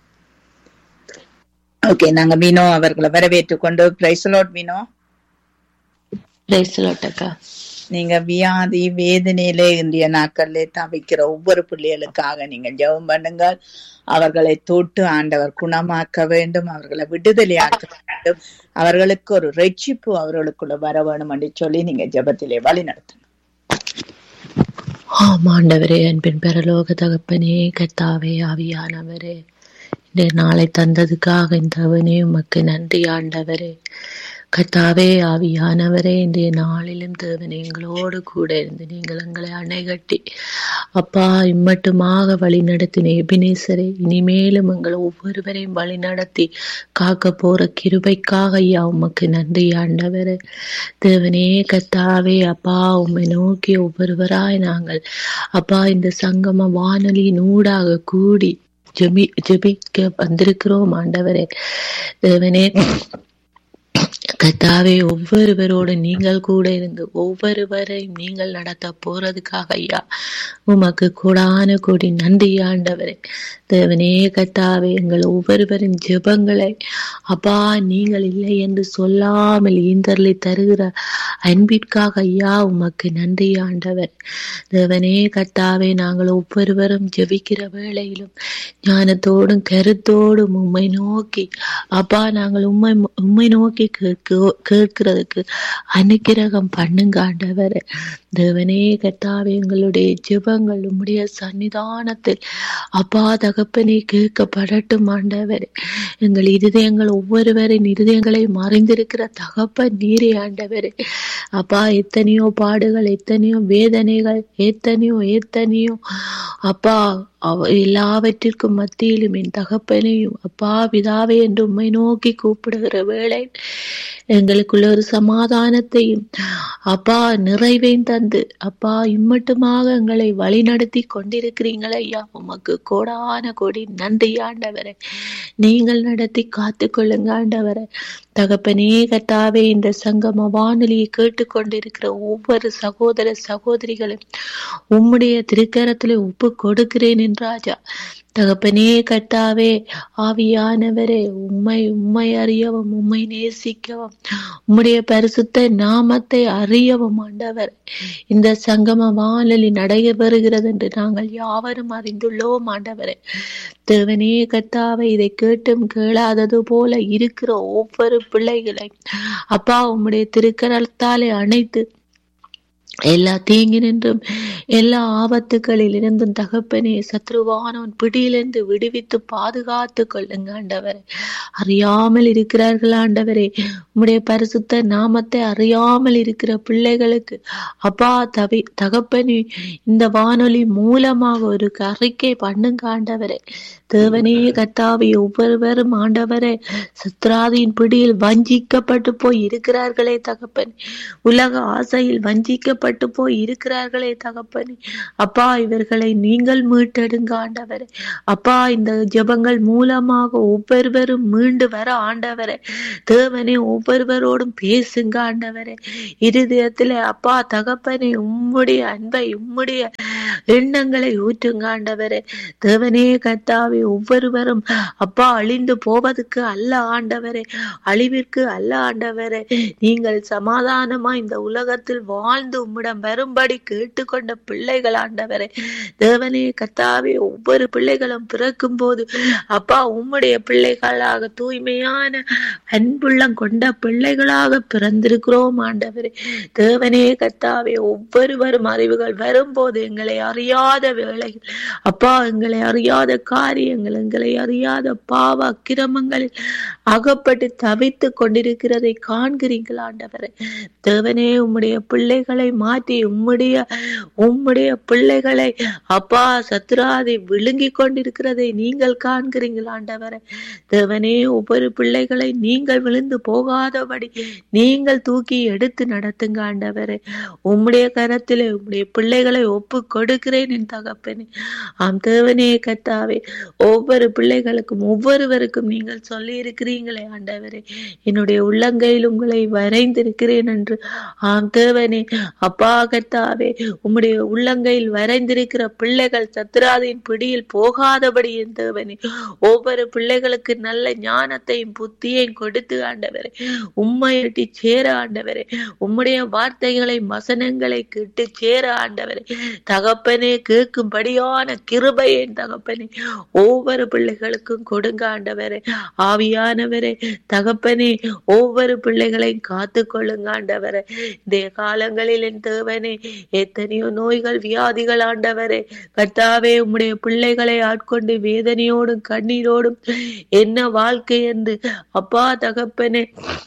ஓகே நாங்க மீனோ அவர்களை வரவேற்றுக் கொண்டு பிரைசலோட் மீனோ பிரைஸ்லோட்டக்கா நீங்க வியாதி வேதனையில இந்திய நாட்கள்ல தவிக்கிற ஒவ்வொரு பிள்ளைகளுக்காக நீங்க ஜெபம் பண்ணுங்க அவர்களை தொட்டு ஆண்டவர் குணமாக்க வேண்டும் அவர்களை விடுதலையாக்க வேண்டும் அவர்களுக்கு ஒரு ரட்சிப்பு அவர்களுக்குள்ள வர வேணும் என்று சொல்லி நீங்க ஜெபத்திலே வழி நடத்துங்க ஆம் ஆண்டவரே அன்பின் பெறலோக தகப்பனே கத்தாவே ஆவியானவரே இந்த நாளை தந்ததுக்காக இந்த அவனே உமக்கு நன்றி ஆண்டவரே கத்தாவே ஆவியானவரே இன்றைய நாளிலும் தேவனே எங்களோடு கூட இருந்து நீங்கள் எங்களை அணைகட்டி அப்பா இம்மட்டுமாக வழி நடத்தின எபினேசரே இனிமேலும் எங்களை ஒவ்வொருவரையும் வழி நடத்தி காக்க போற கிருபைக்காக ஐயா உமக்கு நன்றி ஆண்டவரே தேவனே கத்தாவே அப்பா உம்மை நோக்கி ஒவ்வொருவராய் நாங்கள் அப்பா இந்த சங்கம வானொலியின் ஊடாக கூடி ஜெபி ஜெபிக்க வந்திருக்கிறோம் ஆண்டவரே தேவனே கத்தாவே ஒவ்வொருவரோடு நீங்கள் கூட இருந்து ஒவ்வொருவரையும் நீங்கள் நடத்த போறதுக்காக ஐயா உமக்கு கூடான கூடி நன்றி ஆண்டவரே தேவனே கத்தாவே எங்கள் ஒவ்வொருவரின் ஜெபங்களை அப்பா நீங்கள் இல்லை என்று சொல்லாமல் ஈந்தர்லை தருகிற அன்பிற்காக ஐயா உமக்கு நன்றி ஆண்டவர் தேவனே கத்தாவே நாங்கள் ஒவ்வொருவரும் ஜெபிக்கிற வேளையிலும் ஞானத்தோடும் கருத்தோடும் உம்மை நோக்கி அப்பா நாங்கள் உம்மை உம்மை நோக்கி கேட்க கேட்கிறதுக்கு அனுக்கிரகம் பண்ணுங்க ஆண்டவரே தேவனே கத்தாவே எங்களுடைய ஜெபங்கள் உம்முடைய சன்னிதானத்தில் அப்பா தகப்பனே கேட்கப்படட்டும் ஆண்டவரே எங்கள் இருதயங்கள் ஒவ்வொருவரின் இருதயங்களை மறைந்திருக்கிற தகப்பன் நீரே ஆண்டவரே அப்பா எத்தனையோ பாடுகள் எத்தனையோ வேதனைகள் எத்தனையோ எத்தனையோ அப்பா அவ எல்லாவற்றிற்கும் மத்தியிலும் என் தகப்பனையும் அப்பா பிதாவே என்று உம்மை நோக்கி கூப்பிடுகிற வேளை எங்களுக்குள்ள ஒரு சமாதானத்தையும் அப்பா நிறைவையும் தந்து அப்பா இம்மட்டுமாக எங்களை வழி நடத்தி கொண்டிருக்கிறீங்களே ஐயா உமக்கு கோடான கோடி நன்றி ஆண்டவரே நீங்கள் நடத்தி காத்து கொள்ளுங்க ஆண்டவரே தகப்பனே கத்தாவே இந்த சங்கம வானொலியை கேட்டுக்கொண்டிருக்கிற ஒவ்வொரு சகோதர சகோதரிகளும் உம்முடைய திருக்கரத்திலே ஒப்பு கொடுக்கிறேன் என்றாஜா தகப்பனே கத்தாவே ஆவியானவரே உம்மை உம்மை அறியவும் உம்மை நேசிக்கவும் உம்முடைய பரிசுத்த நாமத்தை அறியவும் ஆண்டவர் இந்த சங்கம வானொலி நடைபெறுகிறது என்று நாங்கள் யாவரும் அறிந்துள்ளோம் ஆண்டவரே தேவனே கத்தாவை இதை கேட்டும் கேளாதது போல இருக்கிற ஒவ்வொரு பிள்ளைகளை அப்பா உம்முடைய திருக்கரத்தாலே அணைத்து எல்லா தீங்கினின்றும் எல்லா ஆபத்துகளில் இருந்தும் தகப்பனே சத்ருவானவன் பிடியிலிருந்து விடுவித்து பாதுகாத்து கொள்ளுங்க ஆண்டவரே அறியாமல் இருக்கிறார்கள் ஆண்டவரே உம்முடைய பரிசுத்த நாமத்தை அறியாமல் இருக்கிற பிள்ளைகளுக்கு அப்பா தவி தகப்பனே இந்த வானொலி மூலமாக ஒரு அறிக்கை பண்ணுங்க ஆண்டவரே தேவனே கத்தாவி ஒவ்வொருவரும் ஆண்டவரே சத்ராதியின் பிடியில் வஞ்சிக்கப்பட்டு போய் இருக்கிறார்களே தகப்பன் உலக ஆசையில் வஞ்சிக்கப்பட்டு போய் இருக்கிறார்களே தகப்பனே அப்பா இவர்களை நீங்கள் மீட்டெடுங்க ஆண்டவரே அப்பா இந்த ஜெபங்கள் மூலமாக ஒவ்வொருவரும் மீண்டு வர ஆண்டவரே தேவனே ஒவ்வொருவரோடும் பேசுங்க ஆண்டவரே இருதயத்துல அப்பா தகப்பனே உம்முடைய அன்பை உம்முடைய எண்ணங்களை ஊற்றுங்க ஆண்டவரே தேவனே கத்தாவே ஒவ்வொருவரும் அப்பா அழிந்து போவதற்கு அல்ல ஆண்டவரே அழிவிற்கு அல்ல ஆண்டவரே நீங்கள் சமாதானமா இந்த உலகத்தில் வாழ்ந்து உம்மிடம் வரும்படி கேட்டுக்கொண்ட பிள்ளைகள் ஆண்டவரே தேவனே கத்தாவே ஒவ்வொரு பிள்ளைகளும் பிறக்கும் போது அப்பா உம்முடைய பிள்ளைகளாக தூய்மையான அன்புள்ளம் கொண்ட பிள்ளைகளாக பிறந்திருக்கிறோம் ஆண்டவரே தேவனே கத்தாவே ஒவ்வொருவரும் அறிவுகள் வரும்போது எங்களை அறியாத வேளைகள் அப்பா எங்களை அறியாத காரியங்கள் எங்களை அறியாத பாவ அக்கிரமங்களில் அகப்பட்டு தவித்து கொண்டிருக்கிறதை காண்கிறீர்கள் ஆண்டவரே தேவனே உம்முடைய பிள்ளைகளை மாற்றி உம்முடைய உம்முடைய பிள்ளைகளை அப்பா சத்ராதை விழுங்கி கொண்டிருக்கிறதை நீங்கள் காண்கிறீர்கள் ஆண்டவரே தேவனே ஒவ்வொரு பிள்ளைகளை நீங்கள் விழுந்து போகாதபடி நீங்கள் தூக்கி எடுத்து நடத்துங்க ஆண்டவரே உம்முடைய கரத்திலே உம்முடைய பிள்ளைகளை ஒப்பு கொடுக்கிறேன் என் தகப்பனே ஆம் தேவனே கத்தாவே ஒவ்வொரு பிள்ளைகளுக்கும் ஒவ்வொருவருக்கும் நீங்கள் சொல்லி இருக்கிறீங்களே ஆண்டவரே என்னுடைய உள்ளங்கையில் உங்களை வரைந்திருக்கிறேன் என்று ஆம் தேவனே அப்பா கத்தாவே உம்முடைய உள்ளங்கையில் வரைந்திருக்கிற பிள்ளைகள் சத்ராதின் பிடியில் போகாதபடி என் தேவனே ஒவ்வொரு பிள்ளைகளுக்கு நல்ல ஞானத்தையும் புத்தியையும் கொடுத்து ஆண்டவரே உண்மையிட்டு சேர ஆண்டவரே உம்முடைய வார்த்தைகளை வசனங்களை கேட்டு சேர ஆண்டவரே தகப்பனே கேட்கும்படியான கிருபையை தகப்பனே ஒவ்வொரு பிள்ளைகளுக்கும் கொடுங்க ஆண்டவரே ஆவியானவரே தகப்பனே ஒவ்வொரு பிள்ளைகளையும் காத்து கொள்ளுங்க ஆண்டவரே இந்த காலங்களில் என் தேவனே எத்தனையோ நோய்கள் வியாதிகள் ஆண்டவரே கர்த்தாவே உம்முடைய பிள்ளைகளை ஆட்கொண்டு வேதனையோடும் கண்ணீரோடும் என்ன வாழ்க்கை என்று அப்பா தகப்பனே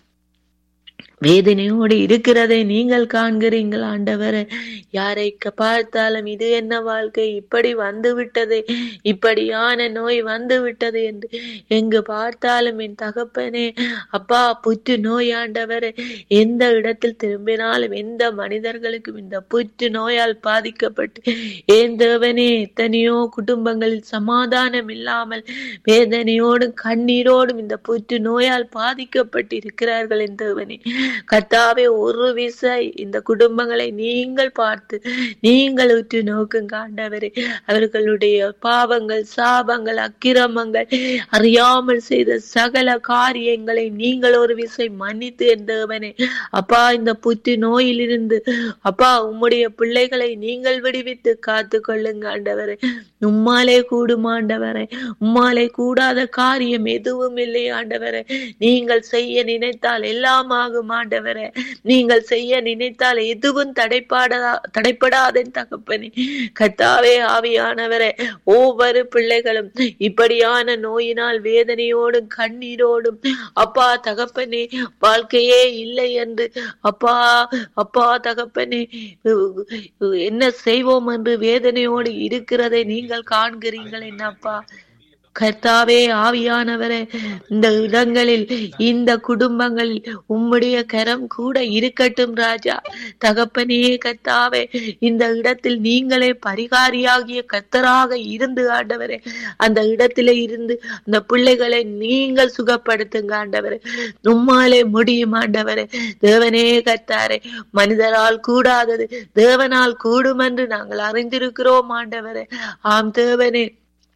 வேதனையோடு இருக்கிறதை நீங்கள் காண்கிறீங்கள் ஆண்டவரே யாரை க- பார்த்தாலும் இது என்ன வாழ்க்கை இப்படி வந்து விட்டது இப்படியான நோய் வந்து விட்டது என்று எங்கு பார்த்தாலும் என் தகப்பனே அப்பா புற்று நோய் ஆண்டவரே எந்த இடத்தில் திரும்பினாலும் எந்த மனிதர்களுக்கும் இந்த புற்று நோயால் பாதிக்கப்பட்டு ஏன் தேவனே எத்தனையோ குடும்பங்களில் சமாதானம் இல்லாமல் வேதனையோடும் கண்ணீரோடும் இந்த புற்று நோயால் பாதிக்கப்பட்டு இருக்கிறார்கள் என் தேவனே கர்த்தாவே ஒரு விசை இந்த குடும்பங்களை நீங்கள் பார்த்து நீங்கள் உற்று நோக்குங்க ஆண்டவரே அவர்களுடைய பாவங்கள் சாபங்கள் அக்கிரமங்கள் அறியாமல் செய்த சகல காரியங்களை நீங்கள் ஒரு விசை மன்னித்து என் தேவனே அப்பா இந்த புற்று நோயிலிருந்து அப்பா உம்முடைய பிள்ளைகளை நீங்கள் விடுவித்து காத்து கொள்ளுங்க ஆண்டவரே உம்மாலே கூடும் ஆண்டவரே உம்மாலே கூடாத காரியம் எதுவும் இல்லை ஆண்டவரே நீங்கள் செய்ய நினைத்தால் எல்லாம் ஆகும் ஆண்டவரே நீங்கள் செய்ய நினைத்தால் எதுவும் தடைப்பாடா தடைப்படாதன் தகப்பனே கத்தாவே ஆவியானவரே ஒவ்வொரு பிள்ளைகளும் இப்படியான நோயினால் வேதனையோடும் கண்ணீரோடும் அப்பா தகப்பனே வாழ்க்கையே இல்லை என்று அப்பா அப்பா தகப்பனே என்ன செய்வோம் என்று வேதனையோடு இருக்கிறதை நீங்கள் காண்கிறீர்கள் என்னப்பா கர்த்தாவே ஆவியானவரே இந்த இடங்களில் இந்த குடும்பங்களில் உம்முடைய கரம் கூட இருக்கட்டும் ராஜா தகப்பனே கர்த்தாவே இந்த இடத்தில் நீங்களே பரிகாரியாகிய கர்த்தராக இருந்து ஆண்டவரே அந்த இடத்திலே இருந்து அந்த பிள்ளைகளை நீங்கள் சுகப்படுத்துங்க ஆண்டவரே உம்மாலே முடியும் ஆண்டவரே தேவனே கர்த்தாரே மனிதரால் கூடாதது தேவனால் கூடும் என்று நாங்கள் அறிந்திருக்கிறோம் ஆண்டவரே ஆம் தேவனே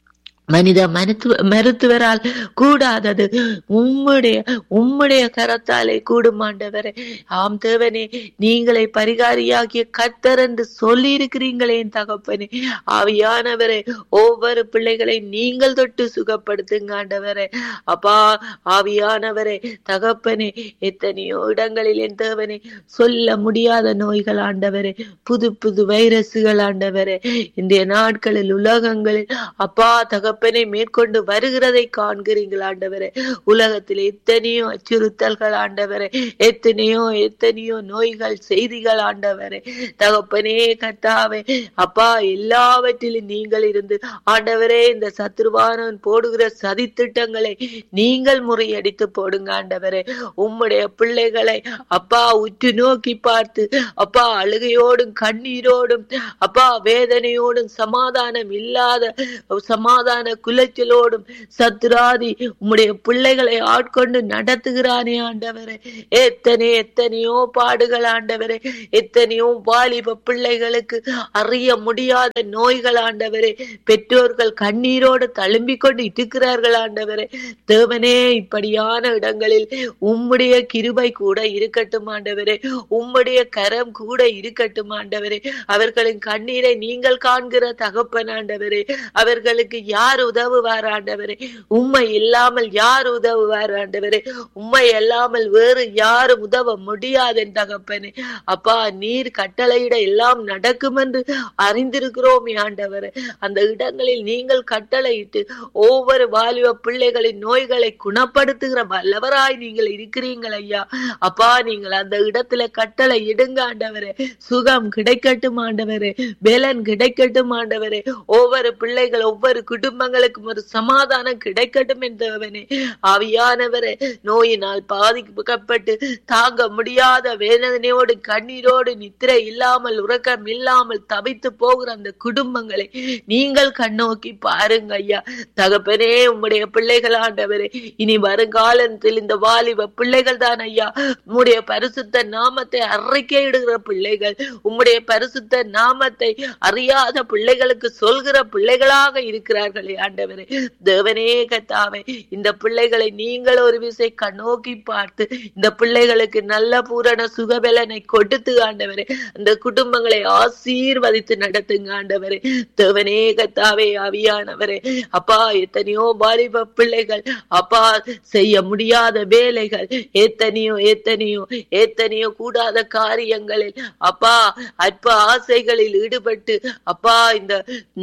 மனித மருத்துவ மருத்துவரால் கூடாதது உம்முடைய உம்முடைய கரத்தாலே கூடுமாண்டவரே ஆம் தேவனே நீங்களே பரிகாரியாகிய கத்தர் என்று சொல்லி இருக்கிறீங்களே என் தகப்பனே ஆவியானவரே ஒவ்வொரு பிள்ளைகளை நீங்கள் தொட்டு சுகப்படுத்துங்க ஆண்டவரே அப்பா ஆவியானவரே தகப்பனே எத்தனையோ இடங்களில் என் தேவனே சொல்ல முடியாத நோய்கள் ஆண்டவரே புது புது வைரசுகள் ஆண்டவரே இந்திய நாட்களில் உலகங்களில் அப்பா தகப்பனை மேற்கொண்டு வருகிறதை காண்கிறீர்கள் ஆண்டவரே உலகத்தில் எத்தனையோ அச்சுறுத்தல்கள் ஆண்டவரே எத்தனையோ எத்தனையோ நோய்கள் செய்திகள் ஆண்டவரே தகப்பனே கத்தாவே அப்பா எல்லாவற்றிலும் நீங்கள் இருந்து ஆண்டவரே இந்த சத்ருவானவன் போடுகிற சதித்திட்டங்களை நீங்கள் முறியடித்து போடுங்க ஆண்டவரே உம்முடைய பிள்ளைகளை அப்பா உற்று நோக்கி பார்த்து அப்பா அழுகையோடும் கண்ணீரோடும் அப்பா வேதனையோடும் சமாதானம் இல்லாத சமாதான குலைச்சலோடும் சத்துராதி உம்முடைய பிள்ளைகளை ஆட்கொண்டு நடத்துகிறானே ஆண்டவரே எத்தனை எத்தனையோ பாடுகள் ஆண்டவரே எத்தனையோ வாலிப பிள்ளைகளுக்கு அறிய முடியாத நோய்கள் ஆண்டவரே பெற்றோர்கள் கண்ணீரோடு தழும்பிக் கொண்டு இருக்கிறார்கள் ஆண்டவரே தேவனே இப்படியான இடங்களில் உம்முடைய கிருபை கூட இருக்கட்டும் ஆண்டவரே உம்முடைய கரம் கூட இருக்கட்டும் ஆண்டவரே அவர்களின் கண்ணீரை நீங்கள் காண்கிற தகப்பன் ஆண்டவரே அவர்களுக்கு யார் உதவுவார் ஆண்டவரே உம்மை இல்லாமல் யார் உதவுவார் ஆண்டவரே உம்மை இல்லாமல் வேறு யாரும் உதவ முடியாது என் தகப்பனே அப்பா நீர் கட்டளையிட எல்லாம் நடக்கும் என்று அறிந்திருக்கிறோம் ஆண்டவரே அந்த இடங்களில் நீங்கள் கட்டளையிட்டு ஒவ்வொரு வாலிப பிள்ளைகளின் நோய்களை குணப்படுத்துகிற வல்லவராய் நீங்கள் இருக்கிறீங்கள் ஐயா அப்பா நீங்கள் அந்த இடத்துல கட்டளை இடுங்க ஆண்டவரே சுகம் கிடைக்கட்டும் ஆண்டவரே பலன் கிடைக்கட்டும் ஆண்டவரே ஒவ்வொரு பிள்ளைகள் ஒவ்வொரு குடும்பங்களுக்கும் ஒரு சமாதானம் கிடைக்கட்டும் என்றவனே ஆவியானவரே நோயினால் பாதிக்கப்பட்டு தாங்க முடியாத வேதனையோடு கண்ணீரோடு நித்திரை இல்லாமல் உறக்கம் இல்லாமல் தவித்து போகிற அந்த குடும்பங்களை நீங்கள் கண்ணோக்கி பாருங்க ஐயா தகப்பனே உம்முடைய பிள்ளைகள் ஆண்டவரே இனி வருங்காலத்தில் இந்த வாலிப பிள்ளைகள் தான் ஐயா உம்முடைய பரிசுத்த நாமத்தை அறிக்கையிடுகிற பிள்ளைகள் உம்முடைய பரிசுத்த நாமத்தை அறியாத பிள்ளைகளுக்கு சொல்கிற பிள்ளைகளாக இருக்கிறார்களே ஆண்டவரே தேவனே கத்தாவே இந்த பிள்ளைகளை நீங்கள் ஒரு விசை கண்ணோக்கி பார்த்து இந்த பிள்ளைகளுக்கு நல்ல பூரண சுகபலனை கொடுத்து ஆண்டவரே அந்த குடும்பங்களை ஆசீர்வதித்து நடத்துங்க ஆண்டவரே தேவனே கத்தாவே ஆவியானவரே அப்பா எத்தனையோ வாலிப பிள்ளைகள் அப்பா செய்ய முடியாத வேலைகள் எத்தனையோ எத்தனையோ எத்தனையோ கூடாத காரியங்களில் அப்பா அற்ப ஆசைகளில் ஈடுபட்டு அப்பா இந்த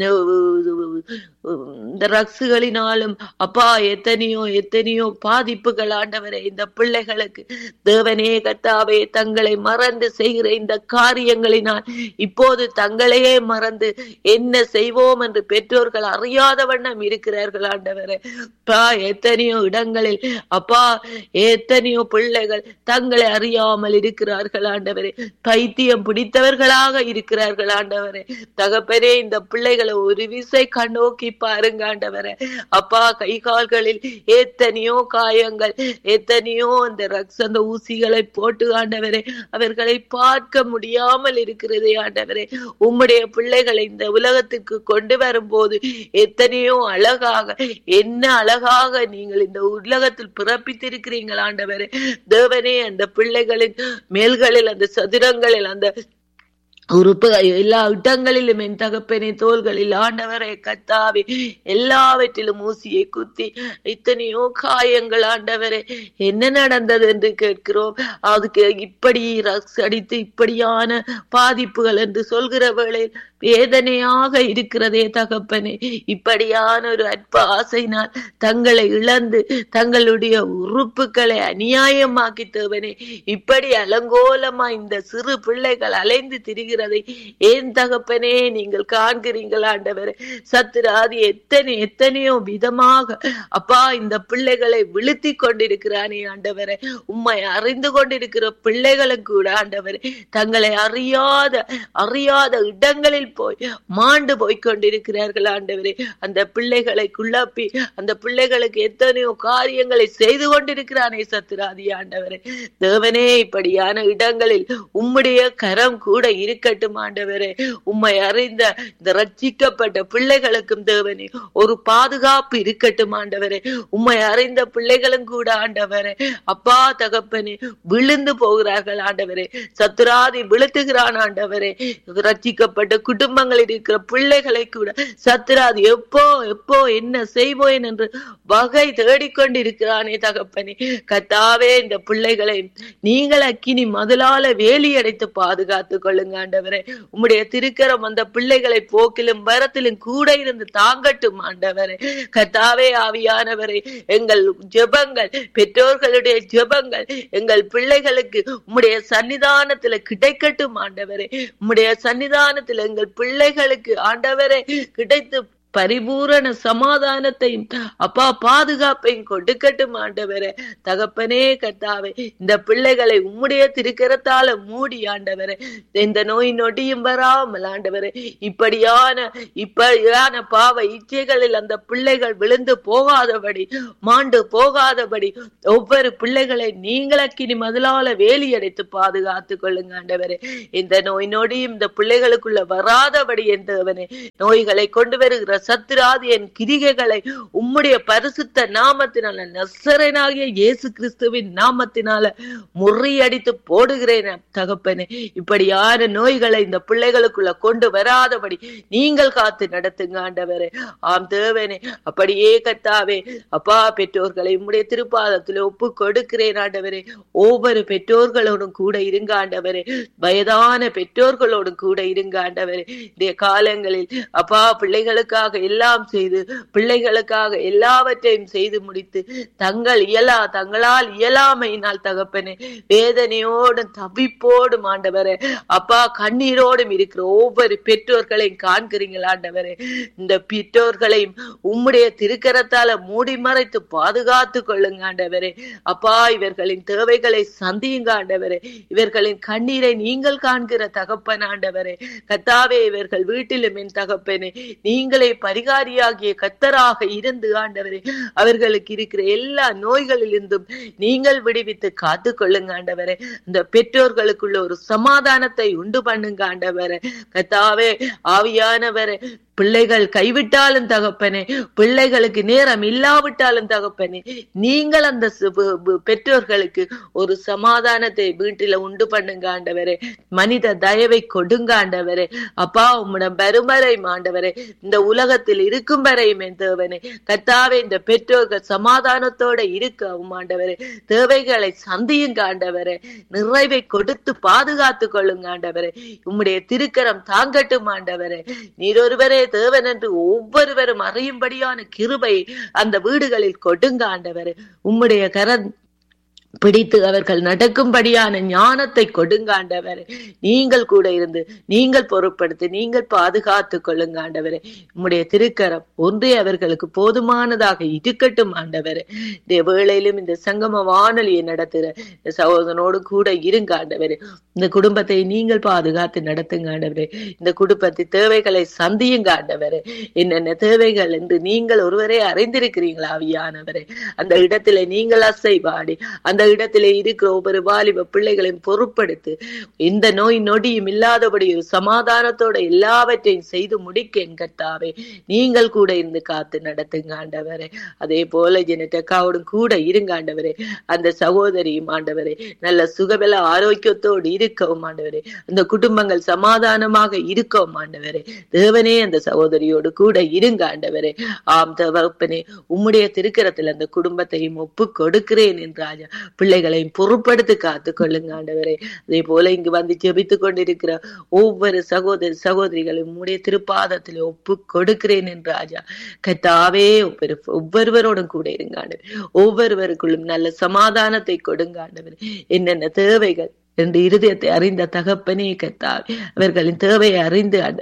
இந்த ரக்ஸுகளினாலும் அப்பா எத்தனையோ எத்தனையோ பாதிப்புகள் ஆண்டவரே இந்த பிள்ளைகளுக்கு தேவனே கத்தாவே தங்களை மறந்து செய்கிற இந்த காரியங்களினால் இப்போது தங்களையே மறந்து என்ன செய்வோம் என்று பெற்றோர்கள் அறியாத வண்ணம் இருக்கிறார்கள் ஆண்டவரே அப்பா எத்தனையோ இடங்களில் அப்பா எத்தனையோ பிள்ளைகள் தங்களை அறியாமல் இருக்கிறார்கள் ஆண்டவரே பைத்தியம் பிடித்தவர்களாக இருக்கிறார்கள் ஆண்டவரே தகப்பனே இந்த பிள்ளைகளை ஒரு விசை கண்ணோக்கி பாருங்க ஆண்டவரே அப்பா கை கால்களில் எத்தனையோ காயங்கள் எத்தனையோ அந்த ரக்ஸ் அந்த ஊசிகளை போட்டு ஆண்டவரே அவர்களை பார்க்க முடியாமல் இருக்கிறதே ஆண்டவரே உம்முடைய பிள்ளைகளை இந்த உலகத்துக்கு கொண்டு வரும்போது எத்தனையோ அழகாக என்ன அழகாக நீங்கள் இந்த உலகத்தில் பிறப்பித்திருக்கிறீர்கள் ஆண்டவரே தேவனே அந்த பிள்ளைகளின் மேல்களில் அந்த சதுரங்களில் அந்த உறுப்புகள் எல்லா இடங்களிலும் என் தகப்பனே தோள்களில் ஆண்டவரை கத்தாவி எல்லாவற்றிலும் ஊசியை குத்தி இத்தனையோ காயங்கள் ஆண்டவரே என்ன நடந்தது என்று கேட்கிறோம் அதுக்கு இப்படி ரக்ஸ் அடித்து இப்படியான பாதிப்புகள் என்று சொல்கிற வேளையில் வேதனையாக இருக்கிறதே தகப்பனே இப்படியான ஒரு அற்ப ஆசையினால் தங்களை இழந்து தங்களுடைய உறுப்புகளை அநியாயமாக்கி தேவனே இப்படி அலங்கோலமா இந்த சிறு பிள்ளைகள் அலைந்து திரிகிறதை ஏன் தகப்பனே நீங்கள் காண்கிறீர்கள் ஆண்டவரே சத்துராதி எத்தனை எத்தனையோ விதமாக அப்பா இந்த பிள்ளைகளை விழுத்தி கொண்டிருக்கிறானே ஆண்டவரே உம்மை அறிந்து கொண்டிருக்கிற பிள்ளைகளும் கூட ஆண்டவரே தங்களை அறியாத அறியாத இடங்களில் போய் மாண்டு போய் கொண்டிருக்கிறார்கள் ஆண்டவரே அந்த பிள்ளைகளை குழப்பி அந்த பிள்ளைகளுக்கு எத்தனையோ காரியங்களை செய்து கொண்டிருக்கிறானே சத்துராதி ஆண்டவரே தேவனே இப்படியான இடங்களில் உம்முடைய கரம் கூட இருக்கட்டும் ஆண்டவரே உம்மை அறிந்த இந்த ரட்சிக்கப்பட்ட பிள்ளைகளுக்கும் தேவனே ஒரு பாதுகாப்பு இருக்கட்டும் ஆண்டவரே உம்மை அறிந்த பிள்ளைகளும் கூட ஆண்டவரே அப்பா தகப்பனே விழுந்து போகிறார்கள் ஆண்டவரே சத்துராதி விழுத்துகிறான் ஆண்டவரே ரட்சிக்கப்பட்ட குடும்பங்களில் இருக்கிற பிள்ளைகளை கூட சத்துராதி எப்போ எப்போ என்ன செய்வோம் என்று வகை தேடிக்கொண்டிருக்கிறானே தகப்பனே கத்தாவே இந்த பிள்ளைகளை நீங்கள் அக்கினி முதலால வேலி அடைத்து பாதுகாத்து கொள்ளுங்க ஆண்டவரே உம்முடைய திருக்கரம் அந்த பிள்ளைகளை போக்கிலும் வரத்திலும் கூட இருந்து தாங்கட்டும் ஆண்டவரே கத்தாவே ஆவியானவரை எங்கள் ஜெபங்கள் பெற்றோர்களுடைய ஜெபங்கள் எங்கள் பிள்ளைகளுக்கு உம்முடைய சன்னிதானத்துல கிடைக்கட்டும் ஆண்டவரே உம்முடைய சன்னிதானத்துல எங்கள் பிள்ளைகளுக்கு ஆண்டவரே கிடைத்து பரிபூரண சமாதானத்தையும் அப்பா பாதுகாப்பையும் கொடுக்கட்டும் ஆண்டவரே தகப்பனே கர்த்தாவே இந்த பிள்ளைகளை உம்முடைய திருக்கரத்தால மூடி ஆண்டவரே இந்த நோய் நொடியும் வராமல் ஆண்டவரே இப்படியான இப்படியான பாவ இச்சைகளில் அந்த பிள்ளைகள் விழுந்து போகாதபடி மாண்டு போகாதபடி ஒவ்வொரு பிள்ளைகளை நீங்களக்கினி முதலால வேலி அடைத்து பாதுகாத்து கொள்ளுங்க ஆண்டவரே இந்த நோய் நொடியும் இந்த பிள்ளைகளுக்குள்ள வராதபடி என்றவனே நோய்களை கொண்டு வருகிற சத்துராதி என் கிரிகைகளை உம்முடைய பரிசுத்த நாமத்தினால நசரனாகிய இயேசு கிறிஸ்துவின் நாமத்தினால முறியடித்து போடுகிறேன் தகப்பனே இப்படியான நோய்களை இந்த பிள்ளைகளுக்குள்ள கொண்டு வராதபடி நீங்கள் காத்து நடத்துங்க ஆண்டவரே ஆம் தேவனே அப்படியே கத்தாவே அப்பா பெற்றோர்களை உம்முடைய திருப்பாதத்துல ஒப்பு கொடுக்கிறேன் ஆண்டவரே ஒவ்வொரு பெற்றோர்களோடும் கூட இருங்க ஆண்டவரே வயதான பெற்றோர்களோடும் கூட இருங்க ஆண்டவரே இந்த காலங்களில் அப்பா பிள்ளைகளுக்காக எல்லாம் செய்து பிள்ளைகளுக்காக எல்லாவற்றையும் செய்து முடித்து தங்கள் இயலா தங்களால் இயலாமையினால் தகப்பனே வேதனையோடும் தவிப்போடும் ஆண்டவரே அப்பா கண்ணீரோடும் இருக்கிற ஒவ்வொரு பெற்றோர்களையும் காண்கிறீங்கள் ஆண்டவரே இந்த பெற்றோர்களையும் உம்முடைய திருக்கரத்தால மூடி மறைத்து பாதுகாத்து கொள்ளுங்க ஆண்டவரே அப்பா இவர்களின் தேவைகளை சந்தியுங்க ஆண்டவரே இவர்களின் கண்ணீரை நீங்கள் காண்கிற தகப்பன் ஆண்டவரே கத்தாவே இவர்கள் வீட்டிலும் என் தகப்பனே நீங்களே பரிகாரியாகிய கத்தராக இருந்து ஆண்டவரே அவர்களுக்கு இருக்கிற எல்லா நோய்களிலிருந்தும் நீங்கள் விடுவித்து காத்து கொள்ளுங்க ஆண்டவரே இந்த பெற்றோர்களுக்குள்ள ஒரு சமாதானத்தை உண்டு பண்ணுங்க ஆண்டவரே கத்தாவே ஆவியானவரே பிள்ளைகள் கைவிட்டாலும் தகப்பனே பிள்ளைகளுக்கு நேரம் இல்லாவிட்டாலும் தகப்பனே நீங்கள் அந்த சு- பு- பு- பெற்றோர்களுக்கு ஒரு சமாதானத்தை வீட்டில உண்டு பண்ணுங்க ஆண்டவரே மனித தயவை கொடுங்க ஆண்டவரே அப்பா உம்முடன் வறுமறை ஆண்டவரே இந்த உலகத்தில் இருக்கும் வரையும் என் தேவனே கத்தாவே இந்த பெற்றோர்கள் சமாதானத்தோட இருக்கவும் ஆண்டவரே தேவைகளை சந்தியுங்க ஆண்டவரே நிறைவை கொடுத்து பாதுகாத்து கொள்ளுங்க ஆண்டவரே உம்முடைய திருக்கரம் தாங்கட்டும் ஆண்டவரே நீர் ஒருவரே தேவன் என்று ஒவ்வொருவரும் அறியும்படியான கிருபை அந்த வீடுகளில் கொடுங்க ஆண்டவரே உம்முடைய கரம் பிடித்து அவர்கள் நடக்கும்படியான ஞானத்தை கொடுங்க ஆண்டவரே நீங்கள் கூட இருந்து நீங்கள் பொறுப்படுத்தி நீங்கள் பாதுகாத்து கொள்ளுங்க ஆண்டவரே உம்முடைய திருக்கரம் ஒன்றே அவர்களுக்கு போதுமானதாக இருக்கட்டும் ஆண்டவரே இந்த வேளையிலும் இந்த சங்கம வானொலியை நடத்துகிற இந்த சகோதரனோடு கூட இருங்க ஆண்டவரே இந்த குடும்பத்தை நீங்கள் பாதுகாத்து நடத்துங்க ஆண்டவரே இந்த குடும்பத்தின் தேவைகளை சந்தியுங்க ஆண்டவரே என்னென்ன தேவைகள் என்று நீங்கள் ஒருவரே அறிந்திருக்கிறீங்களா ஆவியானவரே அந்த இடத்திலே நீங்கள் அசைவாடி அந்த இடத்திலே இருக்கிற ஒவ்வொரு வாலிப பிள்ளைகளையும் பொறுப்படுத்து இந்த நோய் நொடியும் இல்லாதபடி ஒரு சமாதானத்தோட எல்லாவற்றையும் செய்து முடிக்க எங்கத்தாவே நீங்கள் கூட இருந்து காத்து நடத்துங்க ஆண்டவரே அதே போல ஜெனட்டக்காவோடும் கூட இருங்க ஆண்டவரே அந்த சகோதரியும் ஆண்டவரே நல்ல சுகபல ஆரோக்கியத்தோடு இருக்கவும் ஆண்டவரே அந்த குடும்பங்கள் சமாதானமாக இருக்கவும் ஆண்டவரே தேவனே அந்த சகோதரியோடு கூட இருங்க ஆண்டவரே ஆம் தகப்பனே உம்முடைய திருக்கரத்தில் அந்த குடும்பத்தையும் ஒப்பு கொடுக்கிறேன் என்று ராஜா பிள்ளைகளையும் பொறுப்படுத்தி காத்து கொள்ளுங்க ஆண்டவரே அதே போல இங்கு வந்து ஜெபித்துக் கொண்டிருக்கிற ஒவ்வொரு சகோதரி சகோதரிகளையும் உம்முடைய திருப்பாதத்தில் ஒப்பு கொடுக்கிறேன் என்று ராஜா கத்தாவே ஒவ்வொரு ஒவ்வொருவரோடும் கூட இருங்க ஆண்டவரே ஒவ்வொருவருக்குள்ளும் நல்ல சமாதானத்தை கொடுங்க ஆண்டவரே என்னென்ன தேவைகள் என்று இருதயத்தை அறிந்த தகப்பனே கத்தாவே அவர்களின் தேவையை அறிந்து ஆண்டவரே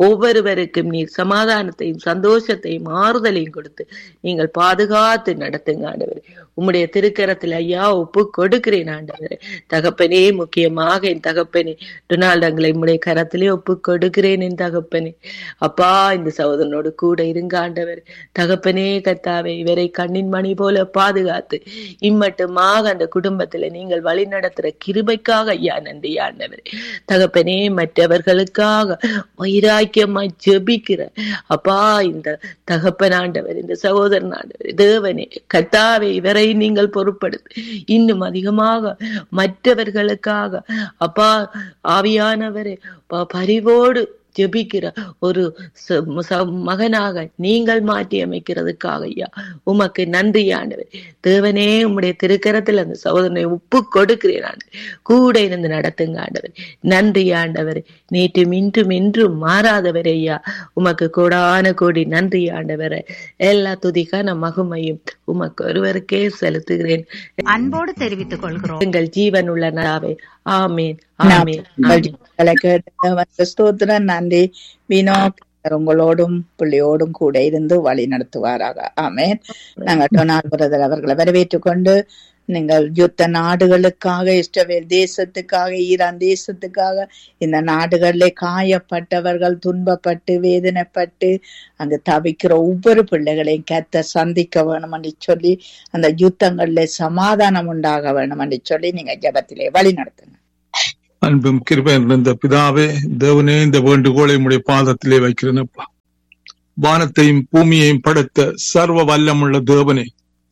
ஒவ்வொருவருக்கும் நீர் சமாதானத்தையும் சந்தோஷத்தையும் ஆறுதலையும் கொடுத்து நீங்கள் பாதுகாத்து நடத்துங்க ஆண்டவரே உம்முடைய திருக்கரத்தில் ஐயா ஒப்பு கொடுக்கிறேன் ஆண்டவரே தகப்பனே முக்கியமாக என் தகப்பனே டொனால்டு அங்களை உம்முடைய கரத்திலே ஒப்பு கொடுக்கிறேன் என் தகப்பனே அப்பா இந்த சகோதரனோடு கூட இருங்க ஆண்டவர் தகப்பனே கத்தாவே இவரை கண்ணின் மணி போல பாதுகாத்து இம்மட்டுமாக அந்த குடும்பத்துல நீங்கள் வழி நடத்துற கிருபைக்காக ஐயா நன்றி ஆண்டவர் தகப்பனே மற்றவர்களுக்காக வைராக்கியமா ஜெபிக்கிற அப்பா இந்த தகப்பன் ஆண்டவர் இந்த சகோதரன் ஆண்டவர் தேவனே கத்தாவே இவரை நீங்கள் பொறுப்படுத்து இன்னும் அதிகமாக மற்றவர்களுக்காக அப்பா ஆவியானவரே ப- பரிவோடு ஜெபிக்கிற ஒரு ச- ச- மகனாக நீங்கள் மாற்றி அமைக்கிறதுக்காக ஐயா உமக்கு நன்றி ஆண்டவர் தேவனே உம்முடைய திருக்கரத்தில் அந்த சகோதரனை உப்பு கொடுக்கிறேன் ஆண்டவர் கூட இருந்து நடத்துங்க ஆண்டவர் நன்றி ஆண்டவர் நேற்றும் இன்றும் இன்றும் மாறாதவர் ஐயா உமக்கு கோடான கோடி நன்றி ஆண்டவர் எல்லா துதிக்கான மகுமையும் உமக்கு ஒருவருக்கே செலுத்துகிறேன் அன்போடு தெரிவித்துக் கொள்கிறோம் எங்கள் ஜீவன் உள்ள நாவே ஆமேன் நாம் ஆமேன் உங்கள் ஆமேன் ஜெபங்களை கேட்டு வந்த ஸ்தோத்திரம் நன்றி வினோ கர்த்தர் உங்களோடும் பிள்ளையோடும் கூட இருந்து வழி நடத்துவாராக ஆமென் நாங்கள் டொனால்ட் பிரதர் அவர்களை வரவேற்றுக் கொண்டு நீங்கள் யுத்த நாடுகளுக்காக இஸ்ரவேல் தேசத்துக்காக ஈரான் தேசத்துக்காக இந்த நாடுகளிலே காயப்பட்டவர்கள் துன்பப்பட்டு வேதனைப்பட்டு அங்கு தவிக்கிற ஒவ்வொரு பிள்ளைகளையும் கத்த சந்திக்க வேணும் என்று சொல்லி அந்த யுத்தங்களிலே சமாதானம் உண்டாக வேணும் என்று சொல்லி நீங்க ஜெபத்திலே வழி நடத்துங்க அன்பும் கிருபையும் நிறைந்த பிதாவே தேவனே இந்த வேண்டுகோளை உம்முடைய பாதத்திலே வைக்கிறேனப்பா வானத்தையும் பூமியையும் படைத்த சர்வ வல்லமுள்ள தேவனே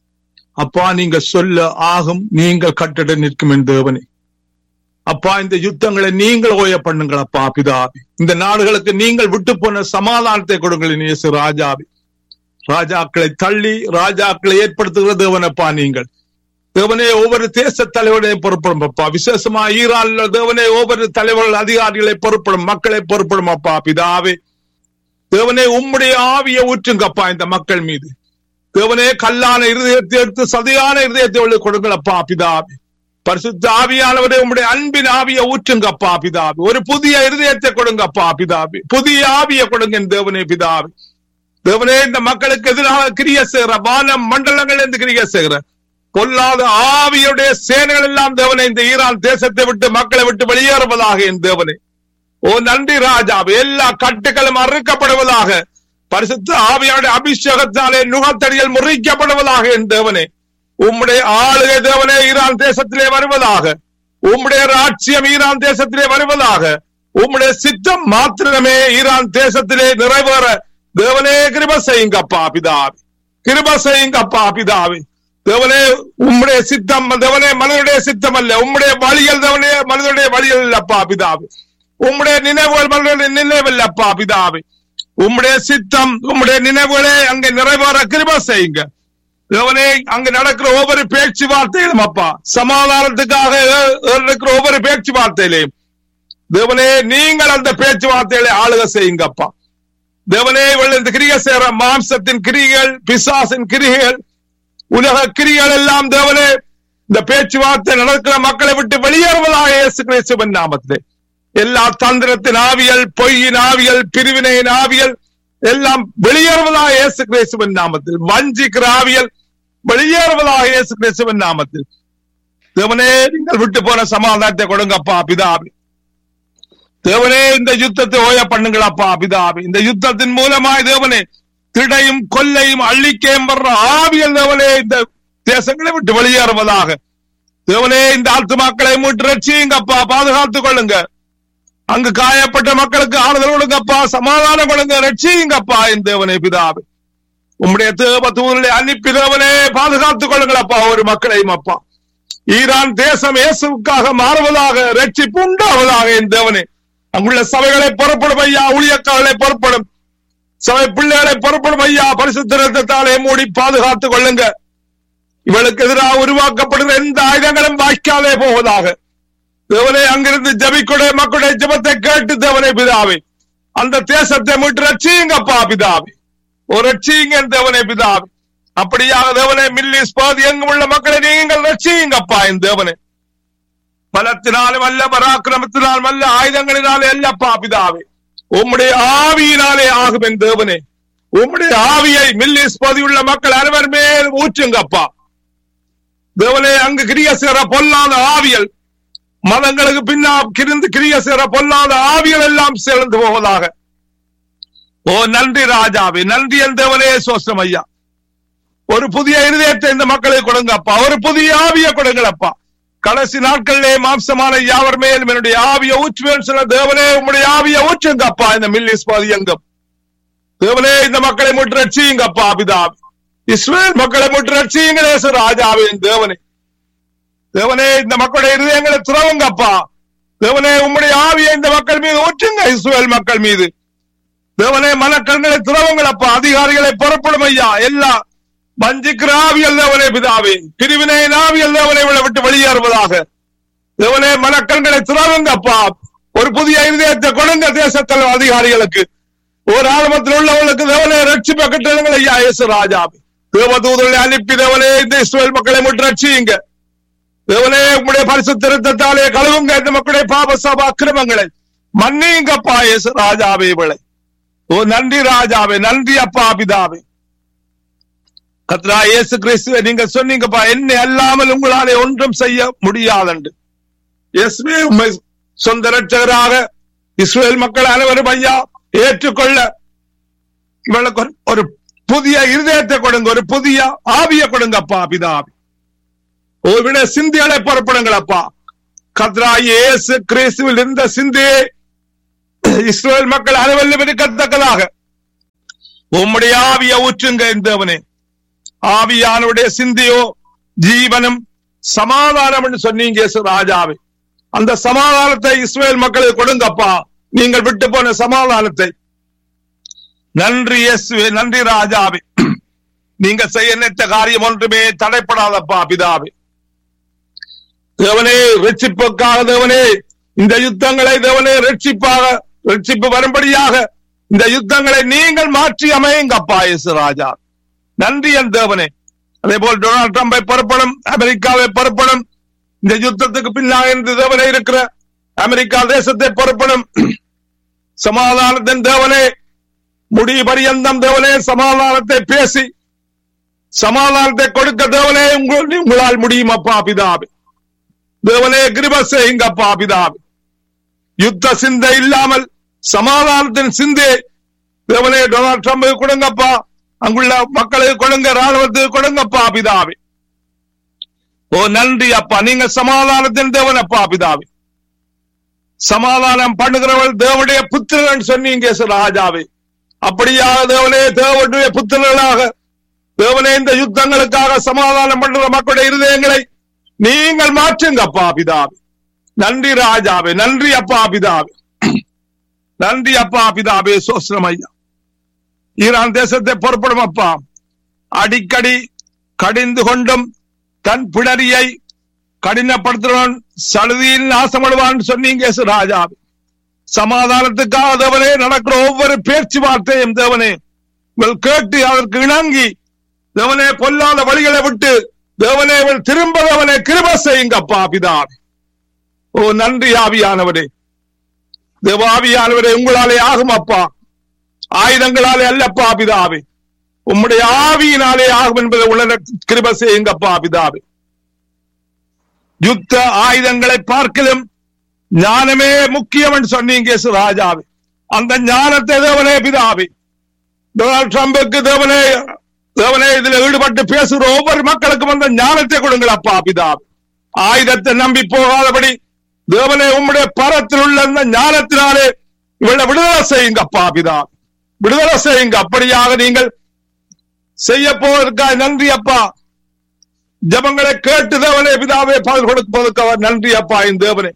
அப்பா நீங்க சொல்ல ஆகும் நீங்கள் கட்டிட நிற்கும் என் தேவனே அப்பா இந்த யுத்தங்களை நீங்கள் ஓய பண்ணுங்கள் அப்பா பிதாவே இந்த நாடுகளுக்கு நீங்கள் விட்டு போன சமாதானத்தை கொடுங்கள் இயேசு ராஜாவே ராஜாக்களை தள்ளி ராஜாக்களை ஏற்படுத்துகிற தேவனப்பா நீங்கள் தேவனே ஒவ்வொரு தேச தலைவரையும் பொறுப்படும் அப்பா விசேஷமா ஈரான்ல தேவனே ஒவ்வொரு தலைவர்கள் அதிகாரிகளை பொறுப்படும் மக்களை பொறுப்படும் அப்பா பிதாவே தேவனே உம்முடைய ஆவியை ஊற்றுங்கப்பா இந்த மக்கள் மீது தேவனே கல்லான இருதயத்தை எடுத்து சதையான இருதயத்தை உள்ள கொடுங்களப்பா பிதாவே பரிசுத்த ஆவியானவரே உம்முடைய அன்பின் ஆவியை ஊற்றுங்கப்பா பிதாவே ஒரு புதிய இருதயத்தை கொடுங்கப்பா பிதாவே புதிய ஆவியை கொடுங்க என் தேவனே பிதாவே தேவனே இந்த மக்களுக்கு எதிராக கிரிய செய்கிற வானம் மண்டலங்கள் என்று கிரிய செய்கிற பொல்லாத ஆவியுடைய சேனைகள் எல்லாம் தேவனே இந்த ஈரான் தேசத்தை விட்டு மக்களை விட்டு வெளியேறுவதாக என் தேவனே ஓ நன்றி ராஜா எல்லா கட்டுகளும் அறுக்கப்படுவதாக பரிசுத்த ஆவியாருடைய அபிஷேகத்தாலே நுகத்தடிகள் முறிக்கப்படுவதாக என் தேவனே உம்முடைய ஆளுகை தேவனே ஈரான் தேசத்திலே வருவதாக உம்முடைய ராட்சியம் ஈரான் தேசத்திலே வருவதாக உம்முடைய சித்தம் மாத்திரமே ஈரான் தேசத்திலே நிறைவேற தேவனே கிருப செய்யுங்கப்பா பிதாவே கிருப செய்யுங்கப்பா பிதாவே தேவனே உம்முடைய சித்தம் தேவனே மனிதனுடைய சித்தம் அல்ல உம்முடைய வழிகள் தேவனே மனிதனுடைய வழிகள் இல்லப்பா பிதாவே உம்முடைய நினைவுகள் மனிதனுடைய நினைவில் அப்பா பிதாவே உம்முடைய சித்தம் உம்முடைய நினைவுகளே அங்கே நிறைவேற கிருப செய்யுங்க தேவனே அங்க நடக்கிற ஒவ்வொரு பேச்சுவார்த்தையிலும் அப்பா சமாதானத்துக்காக இருக்கிற ஒவ்வொரு பேச்சுவார்த்தையிலையும் தேவனே நீங்கள் அந்த பேச்சுவார்த்தைகளை ஆளுக செய்யுங்கப்பா தேவனே இவள் இந்த கிரியை செய்யற மாம்சத்தின் கிரிகள் பிசாசின் கிரிகள் உலக கிரிகள் எல்லாம் தேவனே இந்த பேச்சுவார்த்தை நடக்கிற மக்களை விட்டு வெளியேறுவதாக இயேசு கிறிஸ்துவின் நாமத்திலே எல்லா தந்திரத்தின் ஆவியல் பொய்யின் ஆவியல் பிரிவினையின் ஆவியல் எல்லாம் வெளியேறுவதாக இயேசு கிறிஸ்துவின் நாமத்தில் வஞ்சிக்கிற ஆவியல் வெளியேறுவதாக இயேசு கிறிஸ்துவின் நாமத்தில் தேவனே நீங்கள் விட்டு போன சமாதானத்தை கொடுங்கப்பா பிதாபி தேவனே இந்த யுத்தத்தை ஓய பண்ணுங்களப்பா பிதாபி இந்த யுத்தத்தின் மூலமாய் தேவனே திடையும் கொல்லையும் அள்ளிக்கையும் வர்ற ஆவியல் தேவனே இந்த தேசங்களை விட்டு வெளியேறுவதாக தேவனே இந்த ஆத்துமாக்களை மீட்டு ரட்சியுங்கப்பா பாதுகாத்துக் கொள்ளுங்க அங்கு காயப்பட்ட மக்களுக்கு ஆறுதல் கொடுங்கப்பா சமாதானம் கொடுங்க ரட்சியுங்கப்பா என் தேவனே பிதாவே உம்முடைய தேவ தூதர்களை அனுப்பி தேவனே பாதுகாத்துக் கொள்ளுங்களப்பா ஒரு மக்களையும் அப்பா ஈரான் தேசம் இயேசுக்காக மாறுவதாக ரட்சிப்பு உண்டாவதாக என் தேவனே அங்குள்ள சபைகளை புறப்படும் ஐயா ஊழியக்காரர்களை புறப்படும் சபை பிள்ளைகளை புறப்படும் ஐயா பரிசுத்த ரத்தத்தாலே மூடி பாதுகாத்துக் கொள்ளுங்க இவளுக்கு எதிராக உருவாக்கப்படுகிற எந்த ஆயுதங்களும் வாய்க்காலே போவதாக தேவனே அங்கிருந்து ஜபிக்குடைய மக்களுடைய ஜபத்தை கேட்டு தேவனே பிதாவே அந்த தேசத்தை மீட்டு ரட்சியுங்கப்பா பிதாவே ஒரு ரட்சியுங்க தேவனே பிதாவே அப்படியாக தேவனே மில்லிஸ் பாதி எங்கும் உள்ள மக்களை நீங்கள் ரட்சியுங்கப்பா என் தேவனே பலத்தினாலும் அல்ல பராக்கிரமத்தினாலும் அல்ல ஆயுதங்களினாலும் அல்லப்பா பிதாவே உம்முடைய ஆவியினாலே ஆகும் என் தேவனே உம்முடைய ஆவியை மில்லிஸ் பதிவுள்ள மக்கள் அனைவர் மேல் ஊற்றுங்கப்பா தேவனே அங்கு கிரிய சேர பொல்லாத ஆவியல் மதங்களுக்கு பின்னா கிரிந்து கிரிய சேர பொல்லாத ஆவியல் எல்லாம் சேர்ந்து போவதாக ஓ நன்றி ராஜாவே நன்றி என் தேவனே சோஸ்டம் ஐயா ஒரு புதிய இருதயத்தை இந்த மக்களை கொடுங்கப்பா ஒரு புதிய ஆவியை கொடுங்களப்பா கடைசி நாட்களிலே மாம்சமான யாவர் மேலும் என்னுடைய ஆவிய ஊற்றுவேன் சொன்ன தேவனே உம்முடைய ஆவிய ஊற்றுங்கப்பா இந்த மில்லிஸ் பதியங்கம் தேவனே இந்த மக்களை முற்று ரட்சியுங்கப்பா பிதாவே இஸ்ரேல் மக்களை முற்று ரட்சியுங்களே ராஜாவே என் தேவனே தேவனே இந்த மக்களுடைய இருதயங்களை துறவுங்கப்பா தேவனே உம்முடைய ஆவியை இந்த மக்கள் மீது ஊற்றுங்க இஸ்ரேல் மக்கள் மீது தேவனே மனக்கண்களை துறவுங்களப்பா அதிகாரிகளை புறப்படும் ஐயா எல்லா வஞ்சிக்கிற ஆவியல் தேவனே பிதாவே பிரிவினை ஆவியல் தேவனை விட்டு வெளியேறுவதாக தேவனே மனக்கண்களை துறவுங்கப்பா ஒரு புதிய இருதயத்தை கொடுங்க தேசத்தில் அதிகாரிகளுக்கு ஒரு ஆரம்பத்தில் உள்ளவர்களுக்கு தேவனே ரட்சிப்ப கட்டளங்கள் ஐயா இயேசு ராஜாவே தேவதூதர்களை அனுப்பி தேவனே இந்த இஸ்ரேல் மக்களை முற்று ரட்சியுங்க தேவனே உங்களுடைய பரிசு திருத்தத்தாலே கழுவுங்க இந்த மக்களுடைய பாப சபா அக்கிரமங்களை மன்னியுங்கப்பா இயேசு ராஜாவே இவளை ஓ நன்றி ராஜாவே நன்றி அப்பா பிதாவே கத்ரா இயேசு கிறிஸ்துவை நீங்க சொன்னீங்கப்பா என்னை அல்லாமல் உங்களாலே ஒன்றும் செய்ய முடியாதென்று இயேசுவே உண்மை சொந்த ரட்சகராக இஸ்ரேல் மக்கள் அனைவரும் ஐயா ஏற்றுக்கொள்ள இவளுக்கு ஒரு- ஒரு புதிய இருதயத்தை கொடுங்க ஒரு புதிய ஆவிய கொடுங்கப்பா பிதாவி ஒருவிட சிந்திகளை புறப்படுங்களப்பா கத்ரா இயேசு கிறிஸ்துவில் இருந்த சிந்தியை இஸ்ரேல் மக்கள் அனைவரும் இருக்கத்தக்கதாக உம்முடைய ஆவிய ஊற்றுங்க என் தேவனே ஆவியானுடைய சிந்தியோ ஜீவனும் சமாதானம் என்று சொன்னீங்க இயேசு ராஜாவே அந்த சமாதானத்தை இஸ்ரேல் மக்களுக்கு கொடுங்கப்பா நீங்கள் விட்டு போன சமாதானத்தை நன்றி இயேசுவே நன்றி ராஜாவே நீங்க செய்ய நினைத்த காரியம் ஒன்றுமே தடைப்படாதப்பா பிதாவே தேவனே ரட்சிப்புக்காக தேவனே இந்த யுத்தங்களை தேவனே ரட்சிப்பாக ரட்சிப்பு வரும்படியாக இந்த யுத்தங்களை நீங்கள் மாற்றி அமையுங்கப்பா இயேசு ராஜா நன்றி என் தேவனே அதே போல் டொனால்ட் ட்ரம்பை புறப்படும் அமெரிக்காவை புறப்படும் இந்த யுத்தத்துக்கு பின்னாக இந்த தேவனே இருக்கிற அமெரிக்கா தேசத்தை புறப்படும் சமாதானத்தின் தேவனே முடி பரியந்தம் தேவனே சமாதானத்தை பேசி சமாதானத்தை கொடுக்க தேவனே உங்கள் உங்களால் முடியும் அப்பா பிதாவே தேவனே கிருப செய்யுங்கப்பா பிதாவே யுத்த சிந்தை இல்லாமல் சமாதானத்தின் சிந்தை தேவனே டொனால்ட் ட்ரம்புக்கு கொடுங்கப்பா அங்குள்ள மக்களுக்கு கொடுங்க ராணுவத்துக்கு கொடுங்கப்பா பிதாவே ஓ நன்றி அப்பா நீங்க சமாதானத்தின் தேவன் அப்பா பிதாவே சமாதானம் பண்ணுகிறவள் தேவனுடைய புத்திரன் சொன்னீங்க இயேசு ராஜாவே அப்படியாக தேவனே தேவனுடைய புத்திரர்களாக தேவனே இந்த யுத்தங்களுக்காக சமாதானம் பண்ணுற மக்களுடைய இருதயங்களை நீங்கள் மாற்றுங்கப்பா பிதாவே நன்றி ராஜாவே நன்றி அப்பா பிதாவே நன்றி அப்பா பிதாவே சோஸ்ரம் ஐயா ஈரான் தேசத்தை புறப்படும் அப்பா அடிக்கடி கடிந்து கொண்டும் தன் பிடரியை கடினப்படுத்துறவன் சலுதியில் நாசமடுவான் சொன்னீங்க இயேசு ராஜாவே சமாதானத்துக்காக தேவனே நடக்கிற ஒவ்வொரு பேச்சுவார்த்தையும் தேவனே இவள் கேட்டு அதற்கு இணங்கி தேவனே பொல்லாத வழிகளை விட்டு தேவனே இவள் திரும்ப தேவனே கிருப செய்யுங்கப்பா பிதாவே ஓ நன்றி ஆவியானவரே தேவாவியானவரே உங்களாலே ஆகும் அப்பா ஆயுதங்களாலே அல்லப்பா பிதாவே உம்முடைய ஆவியினாலே ஆகும் என்பதை உள்ள கிருப செய்யுங்கப்பா பிதாவே யுத்த ஆயுதங்களை பார்க்கலும் ஞானமே முக்கியம் என்று சொன்னீங்க இயேசு ராஜாவே அந்த ஞானத்தை தேவனே பிதாவே டொனால்ட் ட்ரம்புக்கு தேவனே தேவனே இதுல ஈடுபட்டு பேசுகிற ஒவ்வொரு மக்களுக்கும் அந்த ஞானத்தை கொடுங்கள் அப்பா பிதாவே ஆயுதத்தை நம்பி போகாதபடி தேவனே உம்முடைய பரத்தில் உள்ள அந்த ஞானத்தினாலே இவளை விடுதலை செய்யுங்க அப்பா பிதாவே விடுதலை செய்யுங்க அப்படியாக நீங்கள் செய்ய போவதற்காக நன்றி அப்பா ஜபங்களை கேட்டு தேவனே பிதாவே பதில் கொடுப்பதற்கு அவர் நன்றி அப்பா என் தேவனே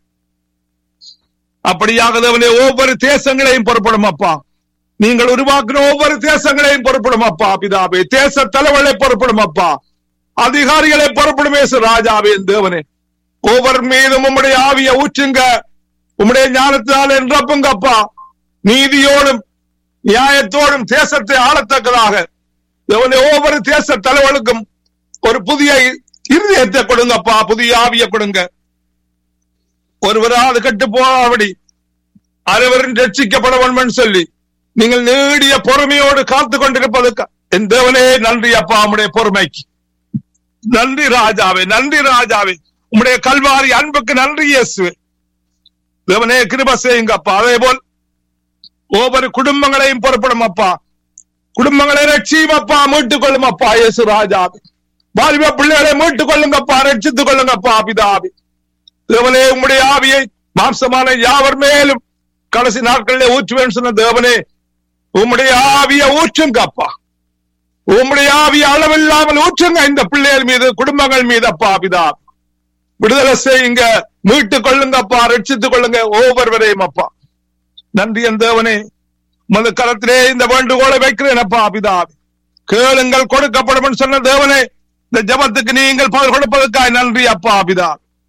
அப்படியாக தேவனே ஒவ்வொரு தேசங்களையும் புறப்படும் அப்பா நீங்கள் உருவாக்குற ஒவ்வொரு தேசங்களையும் புறப்படும் அப்பா பிதாவே தேச தலைவர்களை புறப்படும் அப்பா அதிகாரிகளை புறப்படும் இயேசு ராஜாவே என் தேவனே ஒவ்வொரு மீதும் உம்முடைய ஆவிய ஊற்றுங்க உம்முடைய ஞானத்தினால நிரப்புங்க அப்பா நீதியோடும் நியாயத்தோடும் தேசத்தை ஆளத்தக்கதாக தேவனே ஒவ்வொரு தேச தலைவர்களுக்கும் ஒரு புதிய இருதயத்தை கொடுங்கப்பா புதிய ஆவிய கொடுங்க ஒருவராது கட்டு போகாதபடி அனைவரும் ரட்சிக்கப்பட வேண்டும் சொல்லி நீங்கள் நீடிய பொறுமையோடு காத்து கொண்டிருப்பதற்கு என் தேவனே நன்றி அப்பா உம்முடைய பொறுமைக்கு நன்றி ராஜாவே நன்றி ராஜாவே உம்முடைய கல்வாரி அன்புக்கு நன்றி இயேசுவே தேவனே கிருப செய்யுங்க அப்பா அதே போல் ஒவ்வொரு குடும்பங்களையும் பொறுப்படும் அப்பா குடும்பங்களை ரட்சியும் அப்பா மீட்டுக் கொள்ளும் அப்பா இயேசு ராஜாவே வாலிப பிள்ளைகளை மீட்டுக் கொள்ளுங்கப்பா ரட்சித்துக் கொள்ளுங்கப்பா பிதாவே தேவனே உம்முடைய ஆவியை மாம்சமான யாவர் மேலும் கடைசி நாட்களிலே ஊற்றுவேன் சொன்ன தேவனே உம்முடைய ஆவிய ஊற்றுங்க அப்பா உம்முடைய ஆவிய அளவில்லாமல் ஊற்றுங்க இந்த பிள்ளைகள் மீது குடும்பங்கள் மீது அப்பா பிதா விடுதலை செய்யுங்க மீட்டுக் கொள்ளுங்கப்பா ரட்சித்துக் கொள்ளுங்க ஒவ்வொருவரையும் அப்பா நன்றி என் தேவனே மது கரத்திலே இந்த வேண்டுகோளை வைக்கிறேன் அப்பா பிதா கேளுங்கள் கொடுக்கப்படும் சொன்ன தேவனே இந்த ஜபத்துக்கு நீங்கள் பதில் கொடுப்பதற்காக நன்றி அப்பா பிதா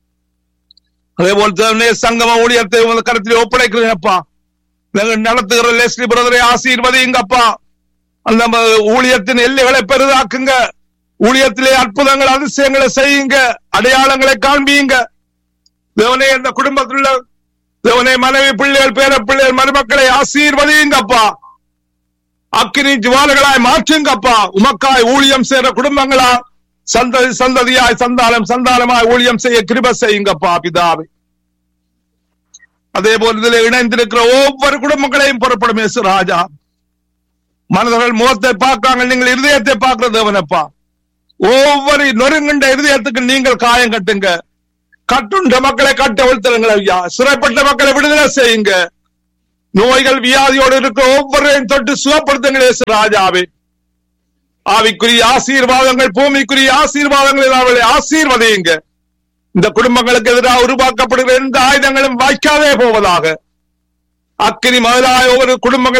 அதே போல் தேவனே சங்கம ஊழியத்தை உங்கள் கருத்திலே ஒப்படைக்கிறேன் அப்பா நாங்கள் நடத்துகிற லெஸ்லி பிரதரை ஆசீர்வதிங்கப்பா அந்த ம- ஊழியத்தின் எல்லைகளை பெரிதாக்குங்க ஊழியத்திலே அற்புதங்கள் அதிசயங்களை செய்யுங்க அடையாளங்களை காண்பியுங்க தேவனே அந்த குடும்பத்தில் உள்ள தேவனே மனைவி பிள்ளைகள் பேர பிள்ளைகள் மருமக்களை ஆசீர்வதியுங்கப்பா அக்கினி ஜுவாலைகளாய் மாற்றுங்கப்பா உமக்காய் ஊழியம் செய்யற குடும்பங்களா சந்ததி சந்ததியாய் சந்தானம் சந்தானமாய் ஊழியம் செய்ய கிருப செய்யுங்கப்பா பிதாவே அதே போல் இதில் இணைந்திருக்கிற ஒவ்வொரு குடும்பங்களையும் புறப்படும் இயேசு ராஜா மனிதர்கள் முகத்தை பார்க்காங்க நீங்கள் இருதயத்தை பார்க்கிற தேவனப்பா ஒவ்வொரு நொறுங்குண்ட இருதயத்துக்கு நீங்கள் காயம் கட்டுங்க கட்டுண்ட மக்களை கட்ட விழுத்துருங்கள் ஐயா சிறைப்பட்ட மக்களை விடுதலை செய்யுங்க நோய்கள் வியாதியோடு இருக்க ஒவ்வொருவரையும் தொட்டு சுகப்படுத்துங்கள் இயேசு ராஜாவே ஆவிக்குரிய ஆசீர்வாதங்கள் பூமிக்குரிய ஆசீர்வாதங்கள் அவளை ஆசீர்வதியுங்க இந்த குடும்பங்களுக்கு எதிராக உருவாக்கப்படுகிற எந்த ஆயுதங்களும் வாய்க்காதே போவதாக அக்கினி முதலாய ஒவ்வொரு குடும்பங்களை